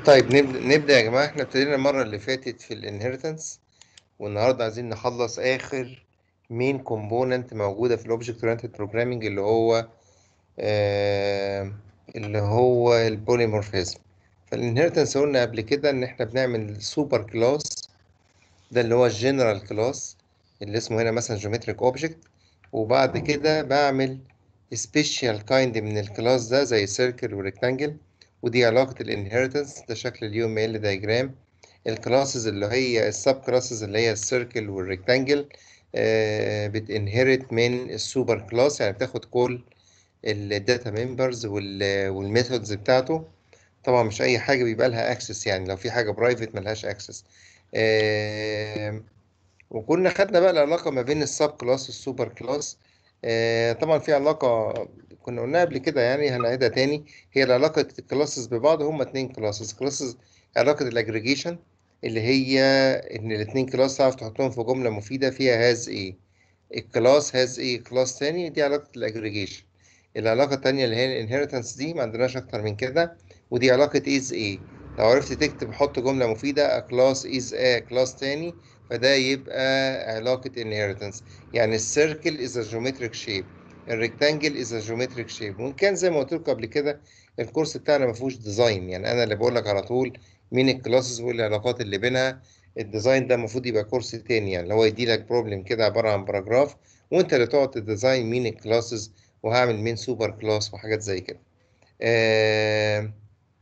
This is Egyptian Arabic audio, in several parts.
طيب نبدأ نبدأ يا جماعة احنا ابتدينا المرة اللي فاتت في الانهيرتنس والنهاردة عايزين نخلص آخر مين كومبوننت موجودة في الاوبجكت اورينتد بروجرامينج اللي هو آه اللي هو البوليمورفيزم فالانهيرتنس قلنا قبل كده ان احنا بنعمل سوبر كلاس ده اللي هو الجنرال كلاس اللي اسمه هنا مثلا جيومتريك اوبجكت وبعد كده بعمل سبيشال كايند من الكلاس ده زي سيركل وريكتانجل ودي علاقة الانهيرتنس ده شكل اليو ام ال دايجرام الكلاسز اللي هي السب كلاسز اللي هي السيركل والريكتانجل آه بتنهرت من السوبر كلاس يعني بتاخد كل الداتا ممبرز والميثودز بتاعته طبعا مش اي حاجه بيبقى لها اكسس يعني لو في حاجه برايفت ملهاش اكسس آه وكنا خدنا بقى العلاقه ما بين السب كلاس والسوبر كلاس آه طبعا في علاقه كنا قلناها قبل كده يعني هنعيدها تاني هي علاقه الكلاسز ببعض هما اتنين كلاسز كلاسز علاقه الاجريجيشن اللي هي ان الاتنين كلاس تعرف تحطهم في جمله مفيده فيها هاز ايه الكلاس هاز ايه كلاس تاني دي علاقه الاجريجيشن العلاقه التانيه اللي هي الانهيرتنس دي ما عندناش اكتر من كده ودي علاقه از ايه لو عرفت تكتب حط جمله مفيده كلاس از ا كلاس تاني فده يبقى علاقه inheritance يعني السيركل is a geometric shape الريكتانجل is a geometric shape وان كان زي ما قلت لكم قبل كده الكورس بتاعنا ما فيهوش ديزاين يعني انا اللي بقول لك على طول مين الكلاسز والعلاقات اللي بينها الديزاين ده المفروض يبقى كورس تاني يعني اللي هو يدي لك بروبلم كده عباره عن باراجراف وانت اللي تقعد تديزاين مين الكلاسز وهعمل مين سوبر كلاس وحاجات زي كده آه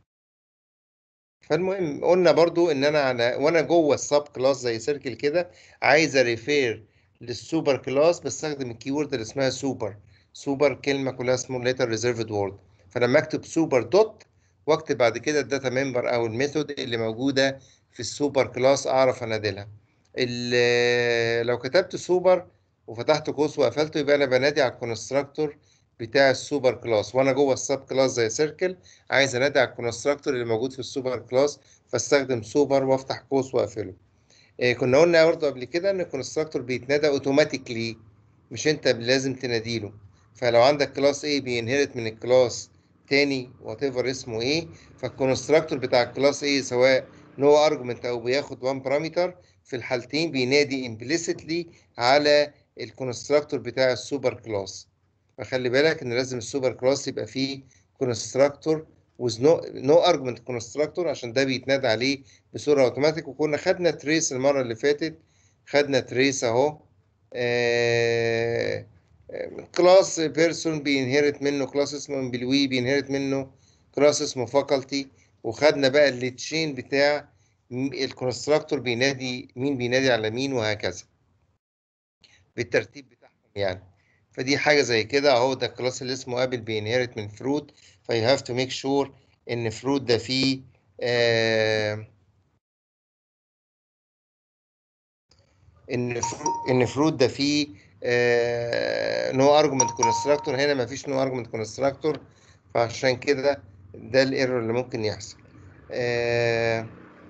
فالمهم قلنا برضو ان انا على وانا جوه السب كلاس زي سيركل كده عايز اريفير للسوبر كلاس بستخدم الكيورد اللي اسمها سوبر سوبر كلمه كلها اسمه ليتر ريزيرفد وورد فلما اكتب سوبر دوت واكتب بعد كده الداتا ممبر او الميثود اللي موجوده في السوبر كلاس اعرف انادلها لو كتبت سوبر وفتحت قوس وقفلته يبقى انا بنادي على الكونستراكتور بتاع السوبر كلاس وانا جوه السب كلاس زي سيركل عايز انادي على الكونستراكتور اللي موجود في السوبر كلاس فاستخدم سوبر وافتح قوس واقفله إيه كنا قلنا برضه قبل كده ان الكونستراكتور بيتنادى اوتوماتيكلي مش انت لازم تناديله فلو عندك كلاس A بينهرت من الكلاس تاني وات ايفر اسمه ايه فالكونستراكتور بتاع الكلاس A سواء نو ارجمنت او بياخد 1 بارامتر في الحالتين بينادي امبليسيتلي على الكونستراكتور بتاع السوبر كلاس فخلي بالك ان لازم السوبر كلاس يبقى فيه كونستراكتور with no no argument constructor عشان ده بيتنادى عليه بصوره اوتوماتيك وكنا خدنا تريس المره اللي فاتت خدنا تريس اهو كلاس بيرسون بينهرت منه كلاس اسمه امبلوي بينهرت منه كلاس اسمه فاكولتي وخدنا بقى التشين بتاع الكونستراكتور بينادي مين بينادي على مين وهكذا بالترتيب بتاعهم يعني فدي حاجة زي كده اهو ده الكلاس اللي اسمه ابل بينهرت من فروت فيو هاف تو ميك شور ان فروت ده فيه آه ان فروت ان فروت ده فيه نو ارجمنت كونستراكتور هنا ما فيش نو ارجمنت كونستراكتور فعشان كده ده الايرور اللي ممكن يحصل آه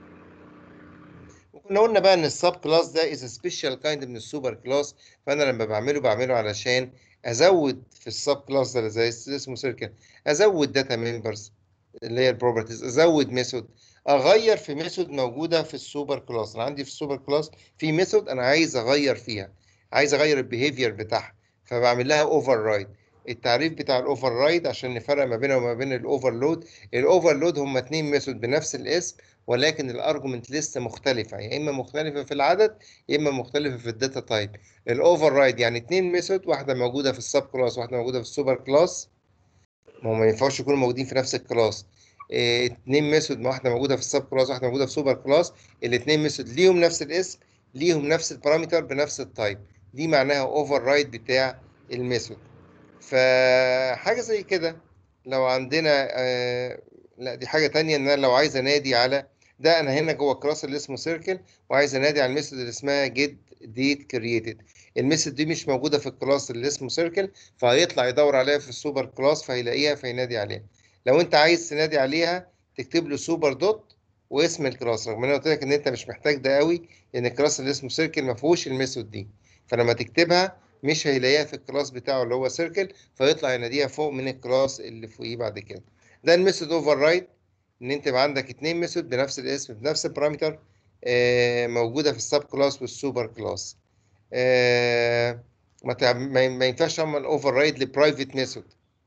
وكنا قلنا بقى ان السب كلاس ده از سبيشال كايند من السوبر كلاس فانا لما بعمله بعمله علشان ازود في السب كلاس ده زي اسمه سيركل ازود داتا ممبرز اللي هي البروبرتيز ازود ميثود اغير في ميثود موجوده في السوبر كلاس انا عندي في السوبر كلاس في ميثود انا عايز اغير فيها عايز اغير البيهيفير بتاعها فبعمل لها اوفر رايد التعريف بتاع الاوفر رايد عشان نفرق ما بينها وما بين الاوفرلود الاوفرلود هم اتنين ميثود بنفس الاسم ولكن الارجمنت لسه مختلفه يا اما مختلفه في العدد يا اما مختلفه في الداتا تايب الاوفر رايد يعني اتنين ميثود واحده موجوده في السب كلاس واحده موجوده في السوبر كلاس ما هو ما ينفعش يكونوا موجودين في نفس الكلاس اه اتنين ميثود واحده موجوده في السب كلاس واحده موجوده في السوبر كلاس الاتنين ميثود ليهم نفس الاسم ليهم نفس البارامتر بنفس التايب دي معناها اوفر رايد بتاع الميثود فحاجه زي كده لو عندنا اه لا دي حاجه تانية ان انا لو عايز انادي على ده انا هنا جوه الكلاس اللي اسمه سيركل وعايز انادي على الميثود اللي اسمها جيت ديت كرييتد الميثود دي مش موجوده في الكلاس اللي اسمه سيركل فهيطلع يدور عليها في السوبر كلاس فهيلاقيها فينادي عليها لو انت عايز تنادي عليها تكتب له سوبر دوت واسم الكلاس رغم ان انا قلت لك ان انت مش محتاج ده قوي لان الكلاس اللي اسمه سيركل ما فيهوش الميثود دي فلما تكتبها مش هيلاقيها في الكلاس بتاعه اللي هو سيركل فيطلع يناديها فوق من الكلاس اللي فوقيه بعد كده ده الميثود اوفر رايد ان انت يبقى عندك اتنين ميثود بنفس الاسم بنفس البارامتر آه، موجوده في السب كلاس والسوبر كلاس آه، ما تع- ما ما ينفعش اعمل اوفر رايد لبرايفت ميثود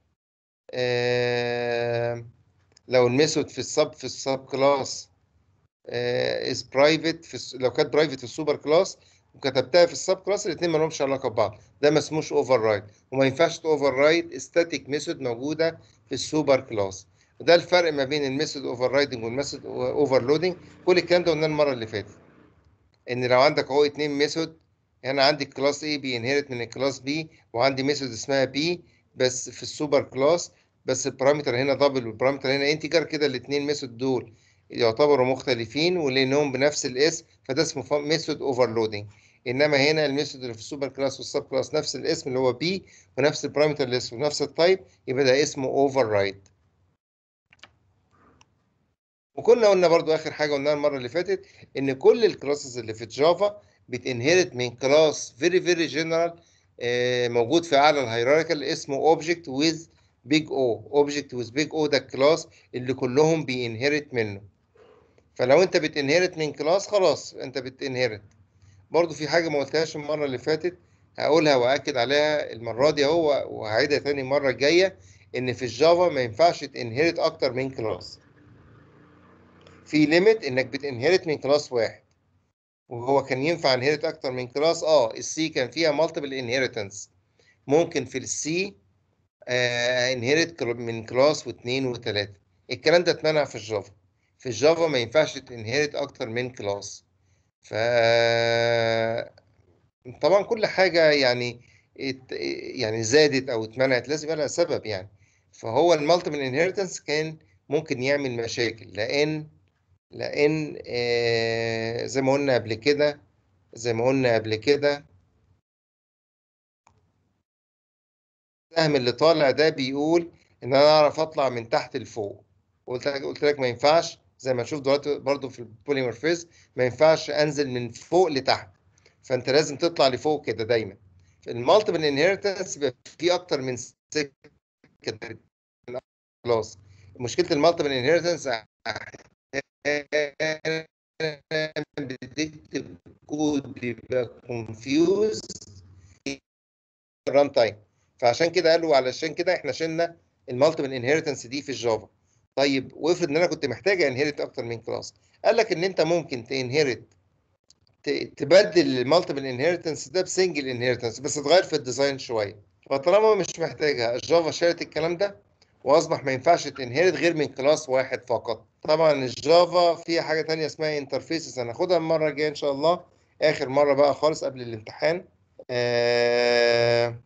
لو الميثود في السب في السب كلاس از برايفت في الس- لو كانت برايفت في السوبر كلاس وكتبتها في السب كلاس الاثنين ما لهمش علاقه ببعض ده ما اسموش اوفر رايد وما ينفعش اوفر رايد ستاتيك ميثود موجوده في السوبر كلاس وده الفرق ما بين الميثود اوفر رايدنج والميثود اوفر لودنج كل الكلام ده قلناه المره اللي فاتت ان لو عندك اهو اتنين ميثود انا عندي الكلاس A بينهرت من الكلاس B وعندي ميثود اسمها B بس في السوبر كلاس بس البارامتر هنا دبل والبارامتر هنا انتجر كده الاتنين ميثود دول يعتبروا مختلفين ولانهم بنفس الاسم فده اسمه ميثود اوفرلودنج انما هنا الميثود اللي في السوبر كلاس والسب كلاس نفس الاسم اللي هو بي ونفس البارامتر اللي اسمه نفس التايب يبقى ده اسمه اوفر رايد وكنا قلنا برضو اخر حاجه قلناها المره اللي فاتت ان كل الكلاسز اللي في جافا بتنهرت من كلاس فيري فيري جنرال موجود في اعلى الهيراريكال اسمه اوبجكت ويز بيج او اوبجكت ويز بيج او ده الكلاس اللي كلهم بينهرت منه فلو انت بتنهرت من كلاس خلاص انت بتنهرت برضو في حاجه ما قلتهاش المره اللي فاتت هقولها واكد عليها المره دي اهو وهعيدها تاني المره الجايه ان في الجافا ما ينفعش تنهرت اكتر من كلاس في ليميت انك بتنهرت من كلاس واحد وهو كان ينفع انهرت اكتر من كلاس اه السي كان فيها مالتيبل انهيرتنس ممكن في السي انهرت من كلاس واثنين وثلاثه الكلام ده اتمنع في الجافا في الجافا ما ينفعش تنهرت اكتر من كلاس ف طبعا كل حاجه يعني ات... يعني زادت او اتمنعت لازم يبقى لها سبب يعني فهو المالتيبل انهيرتنس كان ممكن يعمل مشاكل لان لان آه زي ما قلنا قبل كده زي ما قلنا قبل كده السهم اللي طالع ده بيقول ان انا اعرف اطلع من تحت لفوق قلت لك قلت لك ما ينفعش زي ما نشوف دلوقتي برضو في البوليمورفيز ما ينفعش انزل من فوق لتحت فانت لازم تطلع لفوق كده دايما المالتيبل انهيرتنس بيبقى في اكتر من سكه خلاص مشكله المالتيبل انهيرتنس بتكتب كود بيبقى كونفيوز ران تايم فعشان كده قالوا علشان كده احنا شلنا المالتيبل انهيرتنس دي في الجافا طيب وافرض ان انا كنت محتاج انهيرت اكتر من كلاس قال لك ان انت ممكن تنهيرت تبدل المالتيبل انهيرتنس ده بسنجل انهيرتنس بس تغير في الديزاين شويه فطالما مش محتاجها الجافا شالت الكلام ده واصبح ما ينفعش تنهرت غير من كلاس واحد فقط طبعا الجافا فيها حاجه تانية اسمها انترفيسز هناخدها المره الجايه ان شاء الله اخر مره بقى خالص قبل الامتحان آه...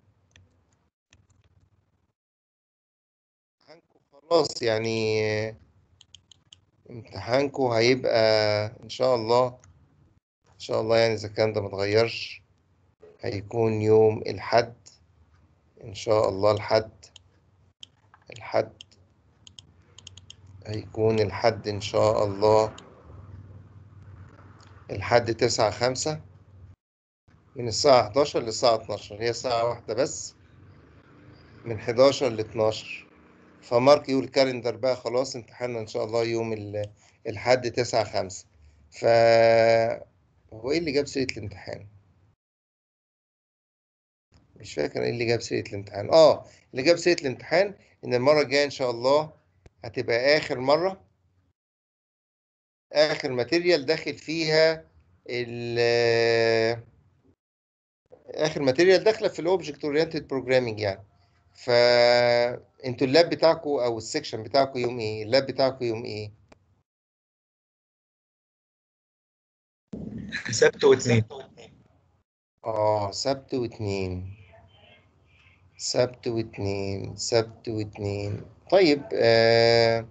خلاص يعني امتحانكم هيبقى ان شاء الله ان شاء الله يعني اذا الكلام ده متغيرش هيكون يوم الحد ان شاء الله الحد الحد هيكون الحد ان شاء الله الحد تسعة خمسة من الساعة 11 للساعة 12 هي ساعة واحدة بس من 11 ل 12 فمارك يقول كالندر بقى خلاص امتحاننا ان شاء الله يوم الحد 9 5 ف هو ايه اللي جاب سيرة الامتحان مش فاكر ايه اللي جاب سيرة الامتحان اه اللي جاب سيرة الامتحان ان المرة الجاية ان شاء الله هتبقى اخر مرة اخر ماتيريال داخل فيها ال اخر ماتيريال داخله في الاوبجكت اورينتد بروجرامنج يعني فانتوا اللاب بتاعكم او السكشن بتاعكم يوم ايه اللاب بتاعكم يوم ايه سبت واثنين اه سبت واثنين سبت واثنين سبت واثنين طيب آه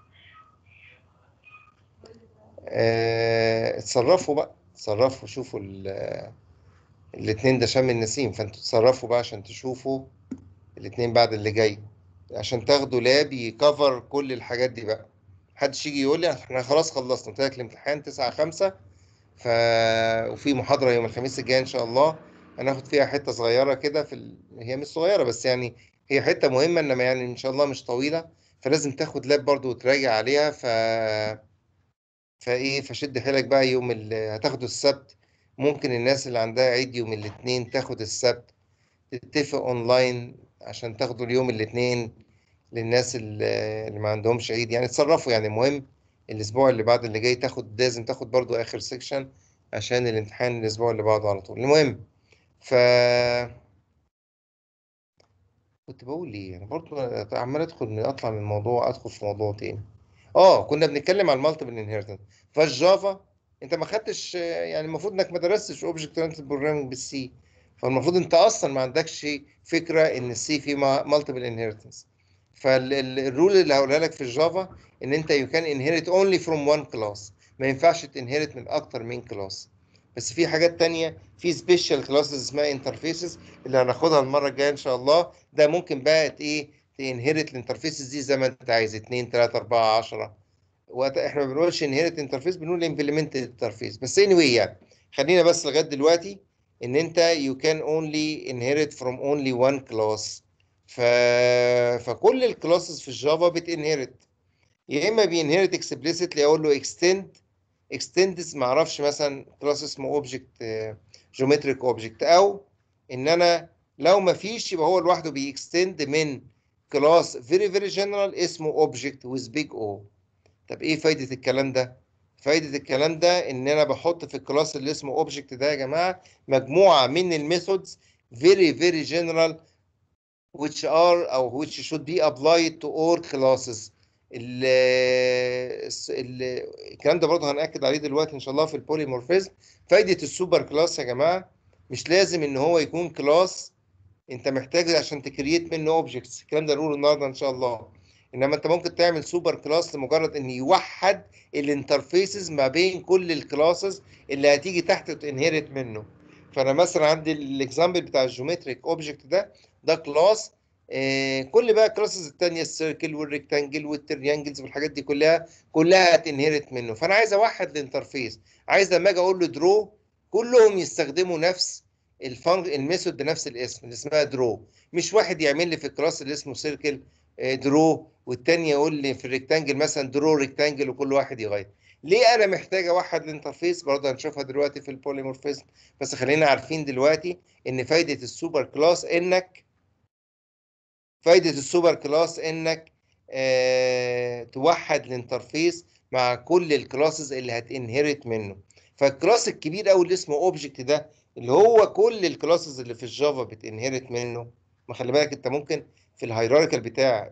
آه اتصرفوا بقى اتصرفوا شوفوا الاثنين ده شم النسيم فانتوا اتصرفوا بقى عشان تشوفوا الاثنين بعد اللي جاي عشان تاخدوا لاب يكفر كل الحاجات دي بقى محدش يجي يقول لي احنا خلاص خلصنا قلت لك الامتحان 9 5 ف وفي محاضره يوم الخميس الجاي ان شاء الله هناخد فيها حته صغيره كده في ال... هي مش صغيره بس يعني هي حته مهمه انما يعني ان شاء الله مش طويله فلازم تاخد لاب برضو وتراجع عليها ف فايه فشد حيلك بقى يوم ال... هتاخده السبت ممكن الناس اللي عندها عيد يوم الاثنين تاخد السبت تتفق اونلاين عشان تاخدوا اليوم الاثنين للناس اللي اللي ما عندهمش عيد يعني تصرفوا يعني المهم الاسبوع اللي بعد اللي جاي تاخد لازم تاخد برضو اخر سيكشن عشان الامتحان الاسبوع اللي بعده على طول المهم ف كنت بقول ايه يعني برضو عمال ادخل اطلع من الموضوع ادخل في موضوع تاني اه كنا بنتكلم عن المالتيبل انهيرتنس فالجافا انت ما خدتش يعني المفروض انك ما درستش اوبجكت اورينتد بروجرامنج بالسي فالمفروض انت اصلا ما عندكش فكره ان السي فيه مالتيبل انهيرتنس فالرول اللي هقولها لك في الجافا ان انت يو كان انهيرت اونلي فروم وان كلاس ما ينفعش تنهيرت من اكتر من كلاس بس في حاجات تانية في سبيشال كلاسز اسمها انترفيسز اللي هناخدها المره الجايه ان شاء الله ده ممكن بقى ايه تنهرت الانترفيسز دي زي ما انت عايز 2 3 4 10 وقت احنا ما بنقولش انهرت انترفيس بنقول امبلمنت انترفيس بس anyway يعني خلينا بس لغايه دلوقتي ان انت you can only inherit from only one class ف... فكل الكلاسز في الجافا بتنهرت يا اما بينهرت explicitly اقول له extend extends ما اعرفش مثلا كلاس اسمه object جيومتريك اوبجكت او ان انا لو ما فيش يبقى هو لوحده بيكستند من كلاس فيري فيري جنرال اسمه اوبجكت ويز بيج او طب ايه فايده الكلام ده فايده الكلام ده ان انا بحط في الكلاس اللي اسمه اوبجكت ده يا جماعه مجموعه من الميثودز very very general which are او which should be applied to all classes ال ال الكلام ده برضه هنأكد عليه دلوقتي ان شاء الله في البوليمورفيزم فايده السوبر كلاس يا جماعه مش لازم ان هو يكون كلاس انت محتاج عشان تكريت منه اوبجكتس الكلام ده نقوله النهارده ان شاء الله انما انت ممكن تعمل سوبر كلاس لمجرد ان يوحد الانترفيسز ما بين كل الكلاسز اللي هتيجي تحت تنهرت منه فانا مثلا عندي الاكزامبل بتاع الجيومتريك اوبجكت ده ده كلاس آه كل بقى الكلاسز التانية السيركل والريكتانجل والتريانجلز والحاجات دي كلها كلها هتنهرت منه فانا عايز اوحد الانترفيس عايز لما اجي اقول له درو كلهم يستخدموا نفس الفانج الميثود بنفس الاسم اللي اسمها درو مش واحد يعمل لي في الكلاس اللي اسمه سيركل درو والتاني يقول لي في الريكتانجل مثلا درو ريكتانجل وكل واحد يغير ليه انا محتاج اوحد الانترفيس برضه هنشوفها دلوقتي في البوليمورفيزم بس خلينا عارفين دلوقتي ان فايده السوبر كلاس انك فايده السوبر كلاس انك آه توحد الانترفيس مع كل الكلاسز اللي هتنهرت منه فالكلاس الكبير قوي اللي اسمه اوبجكت ده اللي هو كل الكلاسز اللي في الجافا بتنهرت منه ما خلي بالك انت ممكن في الهيراريكال بتاع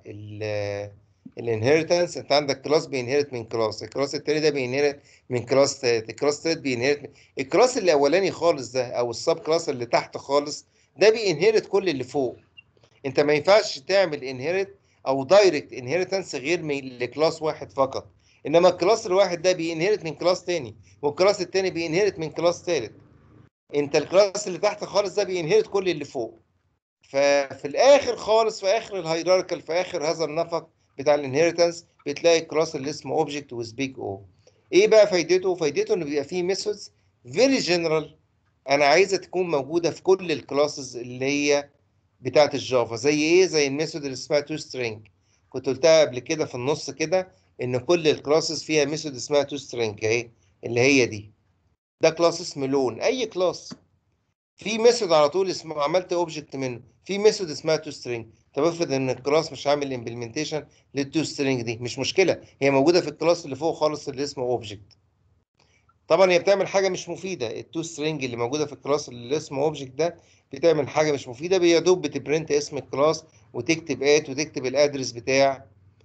الانهيرتنس انت عندك كلاس بينهرت من كلاس الكلاس التاني ده بينهرت من كلاس تالت الكلاس التالت بينهرت من... الكلاس الاولاني خالص ده او السب كلاس اللي تحت خالص ده بينهرت كل اللي فوق انت ما ينفعش تعمل انهيرت او دايركت انهيرتنس غير من لكلاس واحد فقط انما الكلاس الواحد ده بينهرت من كلاس تاني والكلاس التاني بينهرت من كلاس تالت انت الكلاس اللي تحت خالص ده بينهرت كل اللي فوق ففي الاخر خالص في اخر الهيراركال في اخر هذا النفق بتاع الانهيرتنس بتلاقي الكلاس اللي اسمه اوبجكت ويز بيج او ايه بقى فايدته فايدته انه بيبقى فيه ميثودز فيري جنرال انا عايزها تكون موجوده في كل الكلاسز اللي هي بتاعه الجافا زي ايه زي الميثود اللي اسمها تو سترينج كنت قلتها قبل كده في النص كده ان كل الكلاسز فيها ميثود اسمها تو سترينج اهي اللي هي دي ده كلاس اسمه لون اي كلاس في ميثود على طول اسمه عملت اوبجكت منه في ميثود اسمها تو سترينج طب افرض ان الكلاس مش عامل امبلمنتيشن للتو سترينج دي مش مشكله هي موجوده في الكلاس اللي فوق خالص اللي اسمه اوبجكت طبعا هي بتعمل حاجه مش مفيده التو سترينج اللي موجوده في الكلاس اللي اسمه اوبجكت ده بتعمل حاجه مش مفيده يا دوب بتبرنت اسم الكلاس وتكتب ات وتكتب الادرس بتاع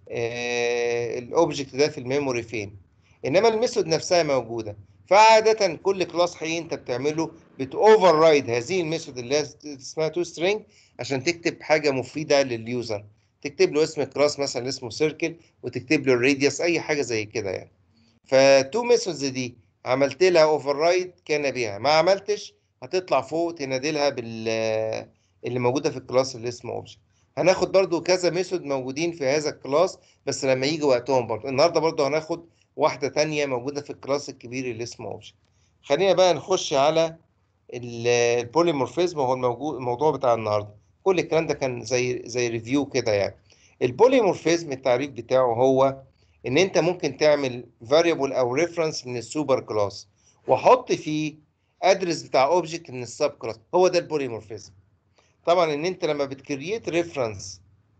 آه الاوبجكت ده في الميموري فين انما الميثود نفسها موجوده فعاده كل كلاس حقيقي انت بتعمله بتوفر رايد هذه الميثود اللي اسمها تو سترينج عشان تكتب حاجه مفيده لليوزر تكتب له اسم الكلاس مثلا اسمه سيركل وتكتب له الراديوس اي حاجه زي كده يعني فتو ميثودز دي عملت لها اوفر رايد كان بيها ما عملتش هتطلع فوق تنادلها بال اللي موجوده في الكلاس اللي اسمه اوبجكت هناخد برضو كذا ميثود موجودين في هذا الكلاس بس لما يجي وقتهم برضو النهارده برضو هناخد واحده تانية موجوده في الكلاس الكبير اللي اسمه اوبجكت خلينا بقى نخش على البوليمورفيزم هو الموجود الموضوع بتاع النهارده كل الكلام ده كان زي زي ريفيو كده يعني البوليمورفيزم التعريف بتاعه هو ان انت ممكن تعمل فاريبل او ريفرنس من السوبر كلاس واحط فيه ادرس بتاع اوبجكت من السب كلاس هو ده البوليمورفيزم طبعا ان انت لما بتكريت ريفرنس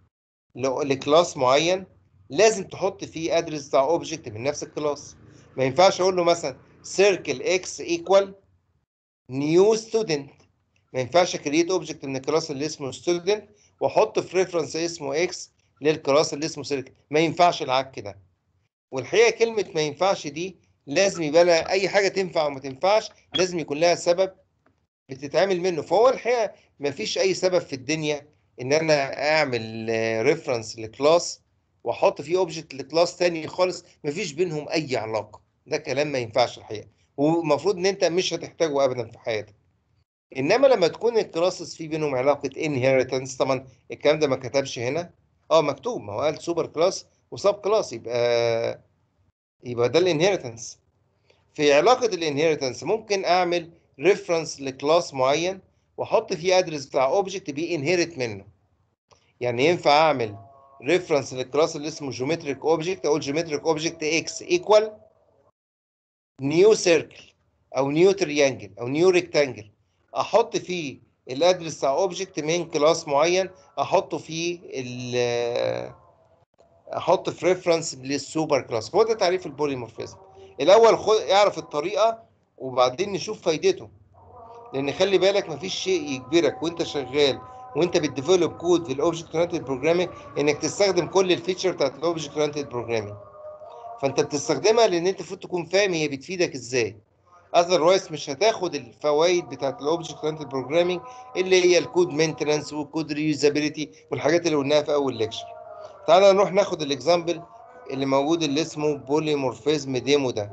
لكلاس معين لازم تحط فيه ادرس بتاع اوبجكت من نفس الكلاس ما ينفعش اقول له مثلا سيركل اكس ايكوال نيو ستودنت ما ينفعش اكريت اوبجكت من الكلاس اللي اسمه ستودنت واحط في ريفرنس اسمه اكس للكلاس اللي اسمه سيركل ما ينفعش العك ده والحقيقه كلمه ما ينفعش دي لازم يبقى لها اي حاجه تنفع وما تنفعش لازم يكون لها سبب بتتعمل منه فهو الحقيقه ما فيش اي سبب في الدنيا ان انا اعمل ريفرنس لكلاس واحط فيه اوبجكت لكلاس تاني خالص ما فيش بينهم اي علاقه ده كلام ما ينفعش الحقيقه والمفروض ان انت مش هتحتاجه ابدا في حياتك انما لما تكون الكلاسز في بينهم علاقه انهيرتنس طبعا الكلام ده ما كتبش هنا اه مكتوب ما هو قال سوبر كلاس وسب كلاس يبقى يبقى ده الانهيرتنس في علاقه الانهيرتنس ممكن اعمل ريفرنس لكلاس معين واحط فيه ادرس بتاع اوبجكت بينهيرت منه يعني ينفع اعمل ريفرنس للكلاس اللي اسمه جيومتريك اوبجكت اقول جيومتريك اوبجكت اكس ايكوال نيو سيركل او نيو تريانجل او نيو ريكتانجل احط فيه الادرس بتاع اوبجكت من كلاس معين احطه فيه ال احط في ريفرنس للسوبر كلاس هو ده تعريف البوليمورفيزم الاول خد اعرف الطريقه وبعدين نشوف فايدته لان خلي بالك مفيش شيء يجبرك وانت شغال وانت بتديفلوب كود في الاوبجكت اورينتد بروجرامينج انك تستخدم كل الفيتشر بتاعت الاوبجكت اورينتد بروجرامينج فانت بتستخدمها لان انت المفروض تكون فاهم هي بتفيدك ازاي اذروايز مش هتاخد الفوائد بتاعت الاوبجكت اورينتد بروجرامينج اللي هي الكود مينتنس والكود ريوزابيلتي والحاجات اللي قلناها في اول ليكشر تعالى نروح ناخد الاكزامبل اللي موجود اللي اسمه بوليمورفيزم ديمو ده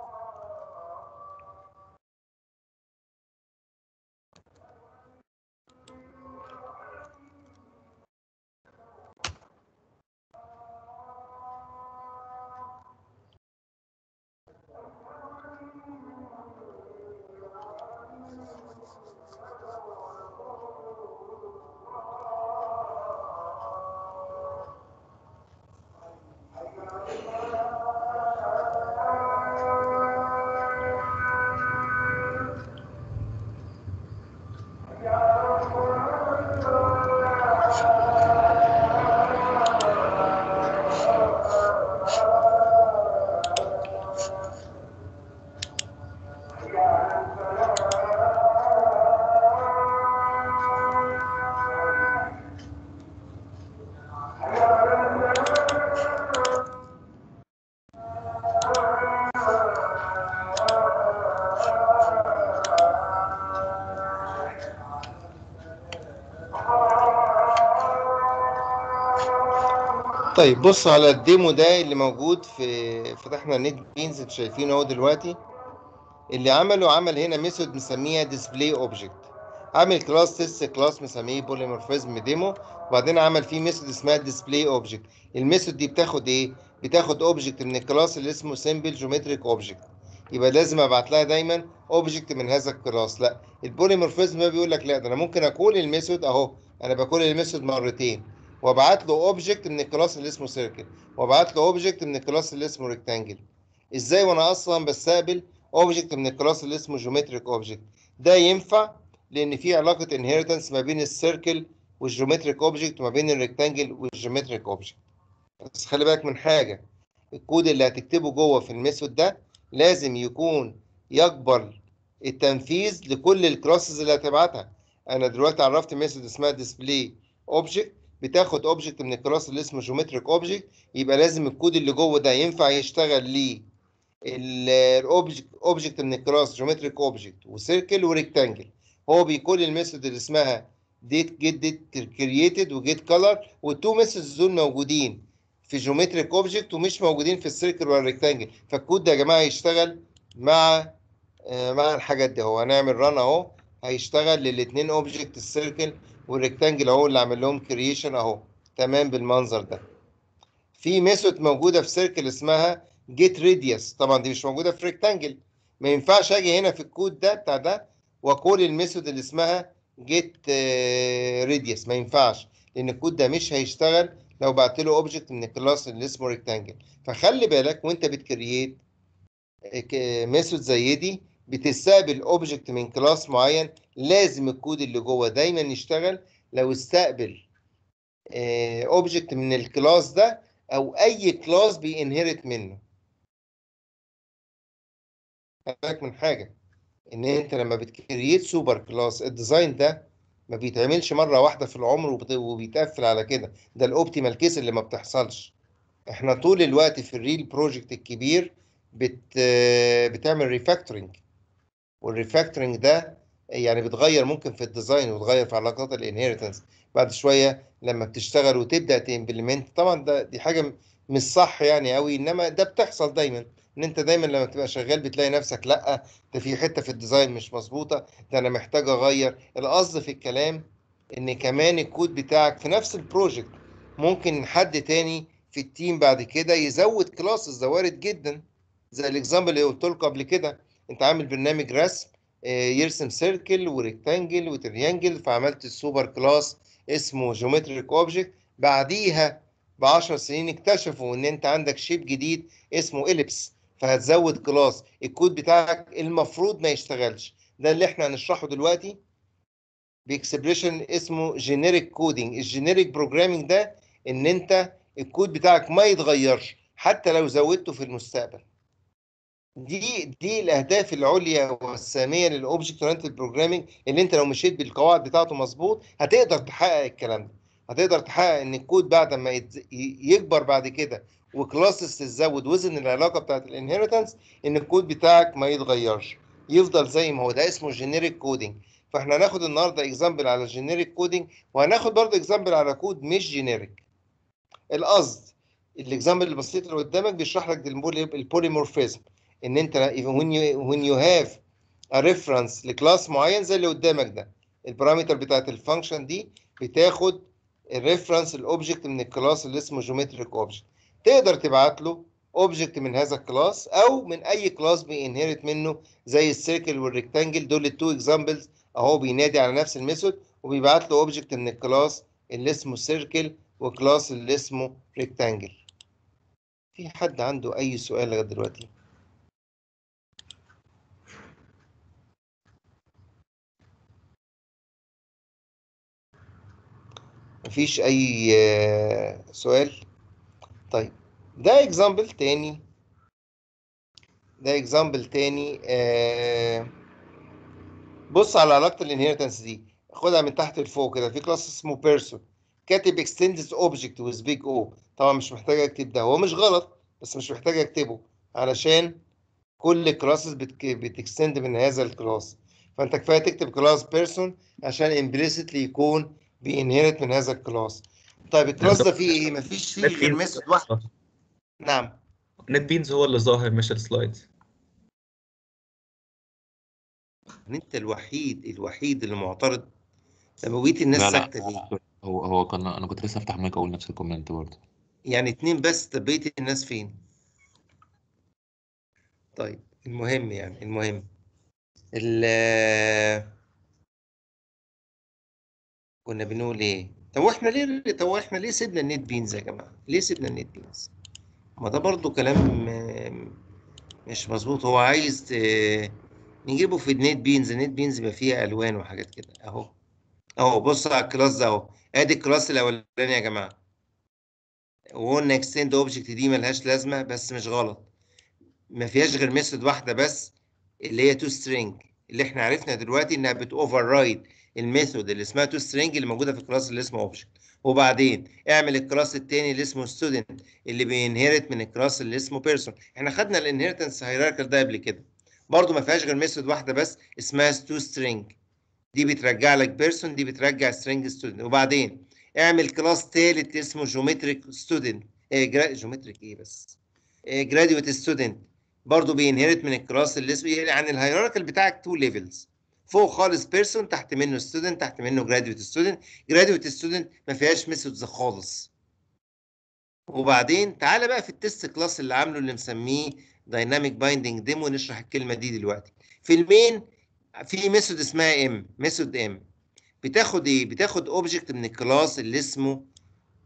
طيب بص على الديمو ده اللي موجود في فتحنا نت بينز اللي شايفينه اهو دلوقتي اللي عمله عمل هنا ميثود مسميها ديسبلاي اوبجكت عامل كلاس تيست كلاس مسميه بوليمورفيزم ديمو وبعدين عمل فيه ميثود اسمها ديسبلاي اوبجكت الميثود دي بتاخد ايه بتاخد اوبجكت من الكلاس اللي اسمه سمبل جيومتريك اوبجكت يبقى لازم ابعت لها دايما اوبجكت من هذا الكلاس لا البوليمورفيزم ما بيقول لك لا ده انا ممكن اكول الميثود اهو انا بكول الميثود مرتين وابعت له اوبجكت من الكلاس اللي اسمه سيركل وابعت له اوبجكت من الكلاس اللي اسمه ريكتانجل ازاي وانا اصلا بستقبل اوبجكت من الكلاس اللي اسمه جيومتريك اوبجكت ده ينفع لان في علاقه انهيرتنس ما بين السيركل والجيومتريك اوبجكت وما بين الريكتانجل والجيومتريك اوبجكت بس خلي بالك من حاجه الكود اللي هتكتبه جوه في الميثود ده لازم يكون يقبل التنفيذ لكل الكلاسز اللي هتبعتها انا دلوقتي عرفت ميثود اسمها ديسبلاي اوبجكت بتاخد اوبجكت من الكلاس اللي اسمه جيومتريك اوبجكت يبقى لازم الكود اللي جوه ده ينفع يشتغل ليه الاوبجكت اوبجكت من الكلاس جيومتريك اوبجكت وسيركل وريكتانجل هو بيكون الميثود اللي اسمها ديت جيت ديت كرييتد وجيت كلر والتو ميثودز دول موجودين في جيومتريك اوبجكت ومش موجودين في السيركل ولا الريكتانجل فالكود ده يا جماعه يشتغل مع آه مع الحاجات دي هو هنعمل ران اهو هيشتغل للاثنين اوبجكت السيركل والريكتانجل اهو اللي عامل لهم كرييشن اهو تمام بالمنظر ده في ميثود موجوده في سيركل اسمها جيت ريديوس طبعا دي مش موجوده في ريكتانجل ما ينفعش اجي هنا في الكود ده بتاع ده واقول الميثود اللي اسمها جيت ريديوس ما ينفعش لان الكود ده مش هيشتغل لو بعت له اوبجكت من الكلاس اللي اسمه ريكتانجل فخلي بالك وانت بتكريت ميثود زي دي بتستقبل اوبجكت من كلاس معين لازم الكود اللي جوه دايما يشتغل لو استقبل اوبجكت من الكلاس ده او اي كلاس بينهرت منه بالك من حاجه ان انت لما بتكريت سوبر كلاس الديزاين ده ما بيتعملش مره واحده في العمر وبت- وبيتقفل على كده ده الاوبتيمال كيس اللي ما بتحصلش احنا طول الوقت في الريل بروجكت الكبير بت بتعمل ريفاكتورنج والريفاكتورنج ده يعني بتغير ممكن في الديزاين وتغير في علاقات الانهيرتنس بعد شويه لما بتشتغل وتبدا تمبلمنت طبعا ده دي حاجه مش صح يعني قوي انما ده بتحصل دايما ان انت دايما لما تبقى شغال بتلاقي نفسك لا ده في حته في الديزاين مش مظبوطه ده انا محتاج اغير القصد في الكلام ان كمان الكود بتاعك في نفس البروجكت ممكن حد تاني في التيم بعد كده يزود كلاسز ده وارد جدا زي الاكزامبل اللي قلت لكم قبل كده انت عامل برنامج رسم آه، يرسم سيركل وريكتانجل وتريانجل فعملت السوبر كلاس اسمه جيومتريك اوبجكت بعديها ب 10 سنين اكتشفوا ان انت عندك شيب جديد اسمه اليبس فهتزود كلاس الكود بتاعك المفروض ما يشتغلش ده اللي احنا هنشرحه دلوقتي باكسبريشن اسمه جينيريك كودينج الجينيريك بروجرامينج ده ان انت الكود بتاعك ما يتغيرش حتى لو زودته في المستقبل دي دي الاهداف العليا والساميه للاوبجكت اورينتد بروجرامينج اللي انت لو مشيت بالقواعد بتاعته مظبوط هتقدر تحقق الكلام ده هتقدر تحقق ان الكود بعد ما يتز... ي- يكبر بعد كده وكلاسز تتزود وزن العلاقه بتاعت الانهيرتنس ان الكود بتاعك ما يتغيرش يفضل زي ما هو ده اسمه جينيريك كودينج فاحنا هناخد النهارده اكزامبل على الجينيريك كودينج وهناخد برضه اكزامبل على كود مش جينيريك القصد الاكزامبل البسيط اللي قدامك بيشرح لك البولي- البوليمورفيزم ان انت when you when you have a reference لكلاس معين زي اللي قدامك ده البارامتر بتاعت الفانكشن دي بتاخد الريفرنس الاوبجكت من الكلاس اللي اسمه جيومتريك اوبجكت تقدر تبعت له اوبجكت من هذا الكلاس او من اي كلاس بينهرت منه زي السيركل والريكتانجل دول التو اكزامبلز اهو بينادي على نفس الميثود وبيبعت له اوبجكت من الكلاس اللي اسمه سيركل وكلاس اللي اسمه ريكتانجل في حد عنده اي سؤال لغايه دلوقتي مفيش اي آه، سؤال طيب ده اكزامبل تاني ده اكزامبل تاني آه، بص على علاقه الانهيرتنس دي خدها من تحت لفوق كده في كلاس اسمه بيرسون كاتب extended object with big O طبعا مش محتاج اكتب ده هو مش غلط بس مش محتاج اكتبه علشان كل كلاسز بتكستند من هذا الكلاس فانت كفايه تكتب كلاس بيرسون عشان implicitly يكون بينهرت من هذا الكلاس طيب الكلاس ده فيه ايه مفيش فيه غير ميثود واحد نعم نت بينز هو اللي ظاهر مش السلايدز انت الوحيد الوحيد اللي معترض لما بقيت الناس لا لا ساكته ليه هو هو كان انا كنت لسه افتح مايك اقول نفس الكومنت برضه يعني اتنين بس طب بقية الناس فين طيب المهم يعني المهم ال كنا بنقول ايه طب واحنا ليه طب احنا ليه سيبنا النت بينز يا جماعه ليه سيبنا النت بينز ما ده برضو كلام آه، مش مظبوط هو عايز ت- نجيبه في النت بينز النت بينز يبقى فيها الوان وحاجات كده اهو اهو بص على الكلاس ده اهو ادي الكلاس الاولاني يا جماعه وقلنا اكستند اوبجكت دي ملهاش لازمه بس مش غلط ما فيهاش غير ميثود واحده بس اللي هي تو سترينج اللي احنا عرفنا دلوقتي انها بتوفر رايد الميثود اللي اسمها تو سترينج اللي موجوده في الكلاس اللي اسمه اوبجكت وبعدين اعمل الكلاس التاني اللي اسمه ستودنت اللي بينهرت من الكلاس اللي اسمه بيرسون احنا خدنا الانهيرتنس هيراركال ده قبل كده برضو ما فيهاش غير ميثود واحده بس اسمها تو سترينج دي بترجع لك بيرسون دي بترجع سترينج ستودنت وبعدين اعمل كلاس تالت اسمه جيومتريك ستودنت جيومتريك ايه بس جراديويت ستودنت برضه بينهرت من الكلاس اللي اسمه يعني الهيراركال بتاعك تو ليفلز فوق خالص بيرسون تحت منه ستودنت تحت منه جراديويت ستودنت جراديويت ستودنت ما فيهاش ميثودز خالص وبعدين تعالى بقى في التست كلاس اللي عامله اللي مسميه دايناميك بايندينج ديمو نشرح الكلمه دي دلوقتي في المين في ميثود اسمها ام ميثود ام بتاخد ايه بتاخد اوبجكت من الكلاس اللي اسمه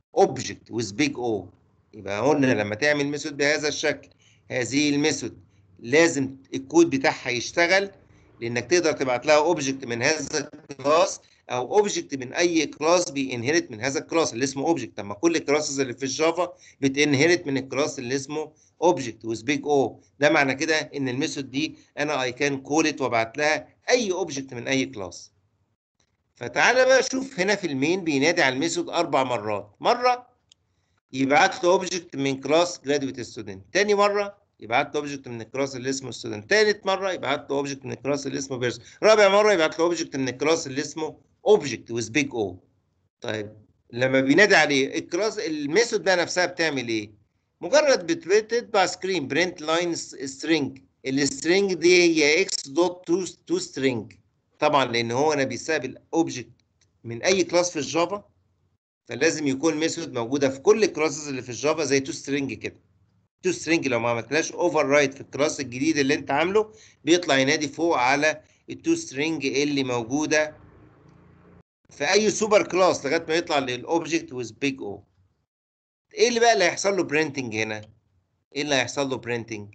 اوبجكت with big O يبقى قلنا لما تعمل ميثود بهذا الشكل هذه الميثود لازم الكود بتاعها يشتغل لانك تقدر تبعت لها اوبجكت من هذا الكلاس او اوبجكت من اي كلاس بينهرت من هذا الكلاس اللي اسمه اوبجكت لما كل الكلاسز اللي في الجافا بتنهرت من الكلاس اللي اسمه اوبجكت with big O ده معنى كده ان الميثود دي انا اي كان كول ات وابعت لها اي اوبجكت من اي كلاس فتعالى بقى شوف هنا في المين بينادي على الميثود اربع مرات مره يبعت له اوبجكت من كلاس جراديويت ستودنت تاني مره يبعت له اوبجكت من الكلاس اللي اسمه ستودنت تالت مره يبعت له اوبجكت من الكلاس اللي اسمه بيرسون رابع مره يبعت له اوبجكت من الكلاس اللي اسمه اوبجكت with big O طيب لما بينادي عليه الكلاس الميثود بقى نفسها بتعمل ايه مجرد بت- بتتبع سكرين برنت لاين سترينج السترينج دي هي اكس دوت تو تو سترينج طبعا لان هو انا بيستقبل اوبجكت من اي كلاس في الجافا فلازم يكون ميثود موجوده في كل الكلاسز اللي في الجافا زي تو سترينج كده تو سترينج لو ما عملتلاش اوفر رايت في الكلاس الجديد اللي انت عامله بيطلع ينادي فوق على التو سترينج اللي موجوده في اي سوبر كلاس لغايه ما يطلع للاوبجكت ويز بيج او ايه اللي بقى اللي هيحصل له برينتنج هنا ايه اللي هيحصل له برينتنج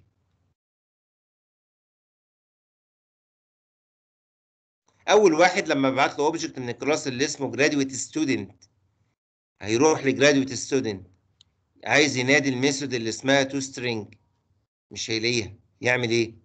اول واحد لما ببعت له اوبجكت من الكلاس اللي اسمه جراديويت ستودنت هيروح لجراديويت ستودنت عايز ينادي الميثود اللي اسمها تو سترينج مش هيلاقيها يعمل ايه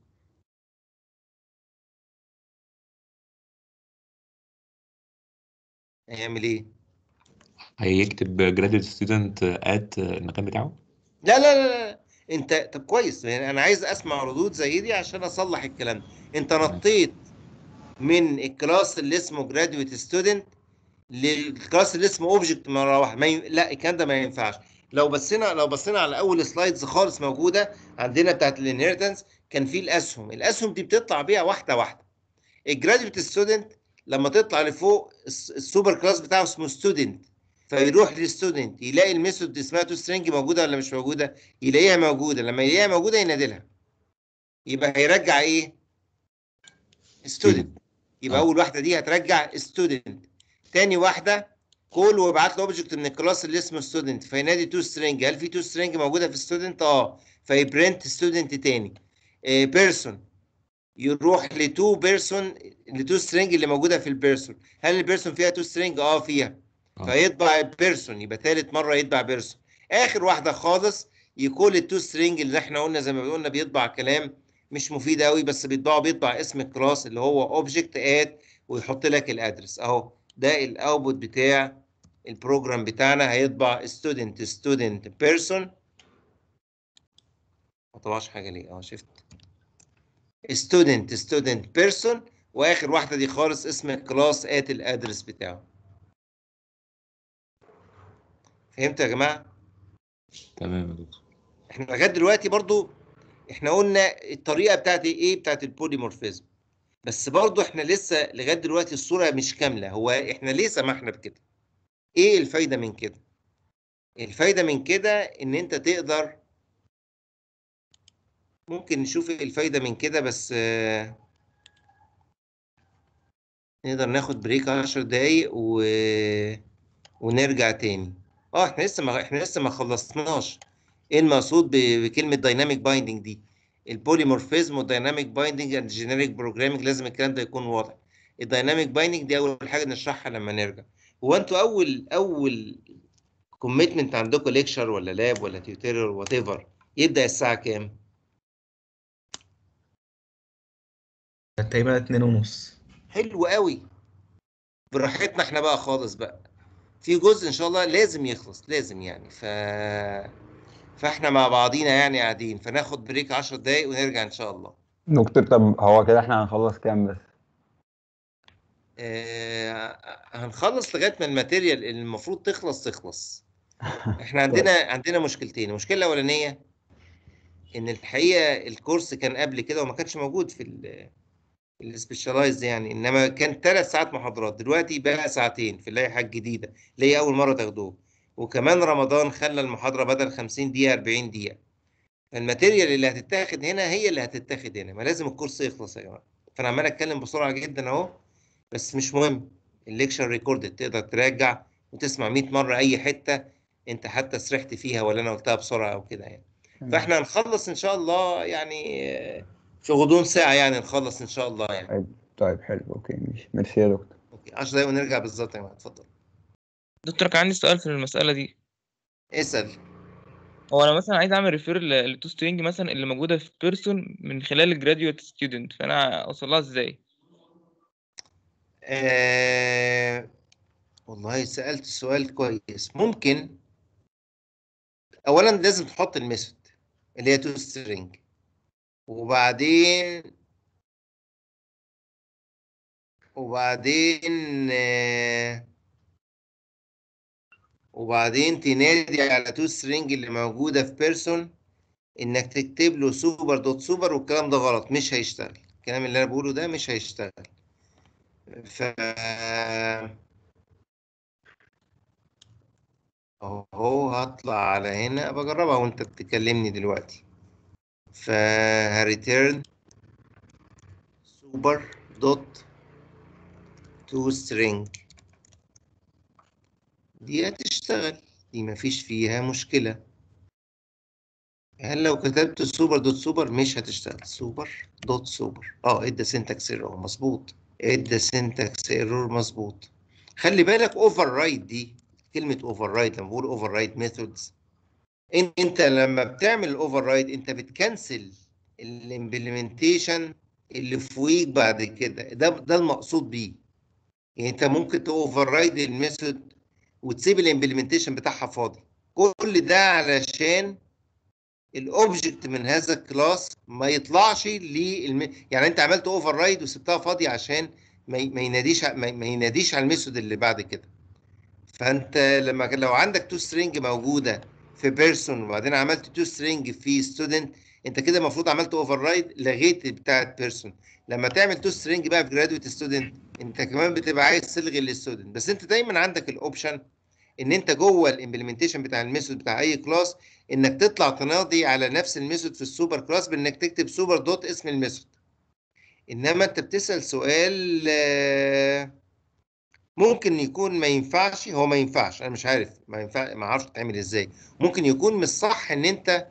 هيعمل ايه هيكتب جراديويت ستودنت ات المكان بتاعه لا لا لا لا انت طب كويس يعني انا عايز اسمع ردود زي دي عشان اصلح الكلام ده انت نطيت من الكلاس اللي اسمه جراديويت ستودنت للكلاس اللي اسمه اوبجكت مره واحده ما ي... لا الكلام ده ما ينفعش لو بصينا لو بصينا على اول سلايدز خالص موجوده عندنا بتاعت الانهيرتنس كان في الاسهم الاسهم دي بتطلع بيها واحده واحده الجراديويت ستودنت لما تطلع لفوق الس- السوبر كلاس بتاعه اسمه ستودنت فيروح للستودنت يلاقي الميثود اسمها تو سترينج موجوده ولا مش موجوده يلاقيها موجوده لما يلاقيها موجوده ينادي لها يبقى هيرجع ايه ستودنت يبقى آه. اول واحده دي هترجع ستودنت تاني واحده كول وابعت له اوبجكت من الكلاس اللي اسمه ستودنت فينادي تو سترينج هل في تو سترينج موجوده في ستودنت اه فيبرنت ستودنت تاني بيرسون يروح لتو بيرسون لتو سترينج اللي موجوده في البيرسون هل البيرسون فيها تو سترينج اه فيها آه. فيطبع بيرسون يبقى ثالث مره يطبع بيرسون اخر واحده خالص يكون التو سترينج اللي احنا قلنا زي ما قلنا بيطبع كلام مش مفيد قوي بس بيطبعه بيطبع اسم الكلاس اللي هو اوبجكت اد ويحط لك الادرس اهو ده الاوتبوت بتاع البروجرام بتاعنا هيطبع ستودنت ستودنت بيرسون ما طبعش حاجه ليه اه شفت ستودنت ستودنت بيرسون واخر واحده دي خالص اسم الكلاس ات الادرس بتاعه فهمتوا يا جماعه تمام يا دكتور احنا لغايه دلوقتي برضو احنا قلنا الطريقه بتاعت ايه بتاعت البوليمورفيزم بس برضو احنا لسه لغايه دلوقتي الصوره مش كامله هو احنا ليه سمحنا بكده ايه الفايده من كده الفايده من كده ان انت تقدر ممكن نشوف ايه الفايده من كده بس آه، نقدر ناخد بريك 10 دقايق و... ونرجع تاني اه احنا لسه ما احنا لسه ما خلصناش ايه المقصود ب- بكلمه دايناميك بايندنج دي البوليمورفيزم والدايناميك بايندنج اند جينيريك بروجرامينج لازم الكلام ده يكون واضح الدايناميك بايندنج دي اول حاجه نشرحها لما نرجع هو انتوا اول اول كوميتمنت عندكم ليكشر ولا لاب ولا تيوتوريال وات ايفر يبدا الساعه كام تقريبا اتنين ونص حلو قوي براحتنا احنا بقى خالص بقى في جزء ان شاء الله لازم يخلص لازم يعني ف فاحنا مع بعضينا يعني قاعدين فناخد بريك 10 دقايق ونرجع ان شاء الله دكتور طب هو كده احنا هنخلص كام بس آه هنخلص لغايه ما الماتيريال اللي المفروض تخلص تخلص احنا عندنا عندنا مشكلتين المشكله الاولانيه ان الحقيقه الكورس كان قبل كده وما كانش موجود في ال السبيشالايز يعني انما كان ثلاث ساعات محاضرات دلوقتي بقى ساعتين في اللائحه الجديده اللي هي اول مره تاخدوه وكمان رمضان خلى المحاضره بدل 50 دقيقه 40 دقيقه الماتيريال اللي هتتاخد هنا هي اللي هتتاخد هنا ما لازم الكورس يخلص يا جماعه فانا عمال اتكلم بسرعه جدا اهو بس مش مهم الليكشر ريكوردد تقدر تراجع وتسمع 100 مره اي حته انت حتى سرحت فيها ولا انا قلتها بسرعه او كده يعني تمام. فاحنا هنخلص ان شاء الله يعني آه، في غضون ساعه يعني نخلص ان شاء الله يعني طيب طيب حلو اوكي ماشي ميرسي يا دكتور اوكي 10 دقايق ونرجع بالظبط يا جماعه اتفضل دكتور كان عندي سؤال في المسألة دي اسال هو انا مثلا عايز اعمل ريفير للتو سترينج مثلا اللي موجودة في بيرسون من خلال الجراديويت ستودنت فانا اوصل لها ازاي؟ آه والله سألت سؤال كويس ممكن أولا لازم تحط الميثود اللي هي تو سترينج وبعدين وبعدين آه وبعدين تنادي على تو سترينج اللي موجودة في بيرسون إنك تكتب له سوبر دوت سوبر والكلام ده غلط مش هيشتغل الكلام اللي أنا بقوله ده مش هيشتغل ف اهو هطلع على هنا بجربها وانت بتكلمني دلوقتي فهريتيرن سوبر دوت تو سترينج دي هتشتغل دي مفيش فيها مشكلة هل لو كتبت سوبر دوت سوبر مش هتشتغل سوبر دوت سوبر اه ادى سنتكس ايرور مظبوط ادى سنتكس ايرور مظبوط خلي بالك اوفر رايت دي كلمه اوفر رايت لما بقول اوفر رايت ميثودز انت لما بتعمل الاوفر رايت انت بتكنسل الامبلمنتيشن اللي فوقيك بعد كده ده ده المقصود بيه يعني انت ممكن توفر رايت الميثود وتسيب الامبلمنتيشن بتاعها فاضي كل ده علشان الاوبجكت من هذا الكلاس ما يطلعش للم... يعني انت عملت اوفر رايد وسبتها فاضيه عشان ما ي- ما يناديش ع- ما ما يناديش على الميثود اللي بعد كده فانت لما كان- لو عندك تو سترينج موجوده في بيرسون وبعدين عملت تو سترينج في ستودنت انت كده المفروض عملت اوفر رايد لغيت بتاعه بيرسون لما تعمل تو سترينج بقى في جرادويت ستودنت انت كمان بتبقى عايز تلغي الستودنت بس انت دايما عندك الاوبشن ان انت جوه الامبلمنتيشن بتاع الميثود بتاع اي كلاس انك تطلع تناضي على نفس الميثود في السوبر كلاس بانك تكتب سوبر دوت اسم الميثود انما انت بتسال سؤال آه، ممكن يكون ما ينفعش هو ما ينفعش انا مش عارف ما ينفع ما اعرفش تعمل ازاي ممكن يكون مش صح ان انت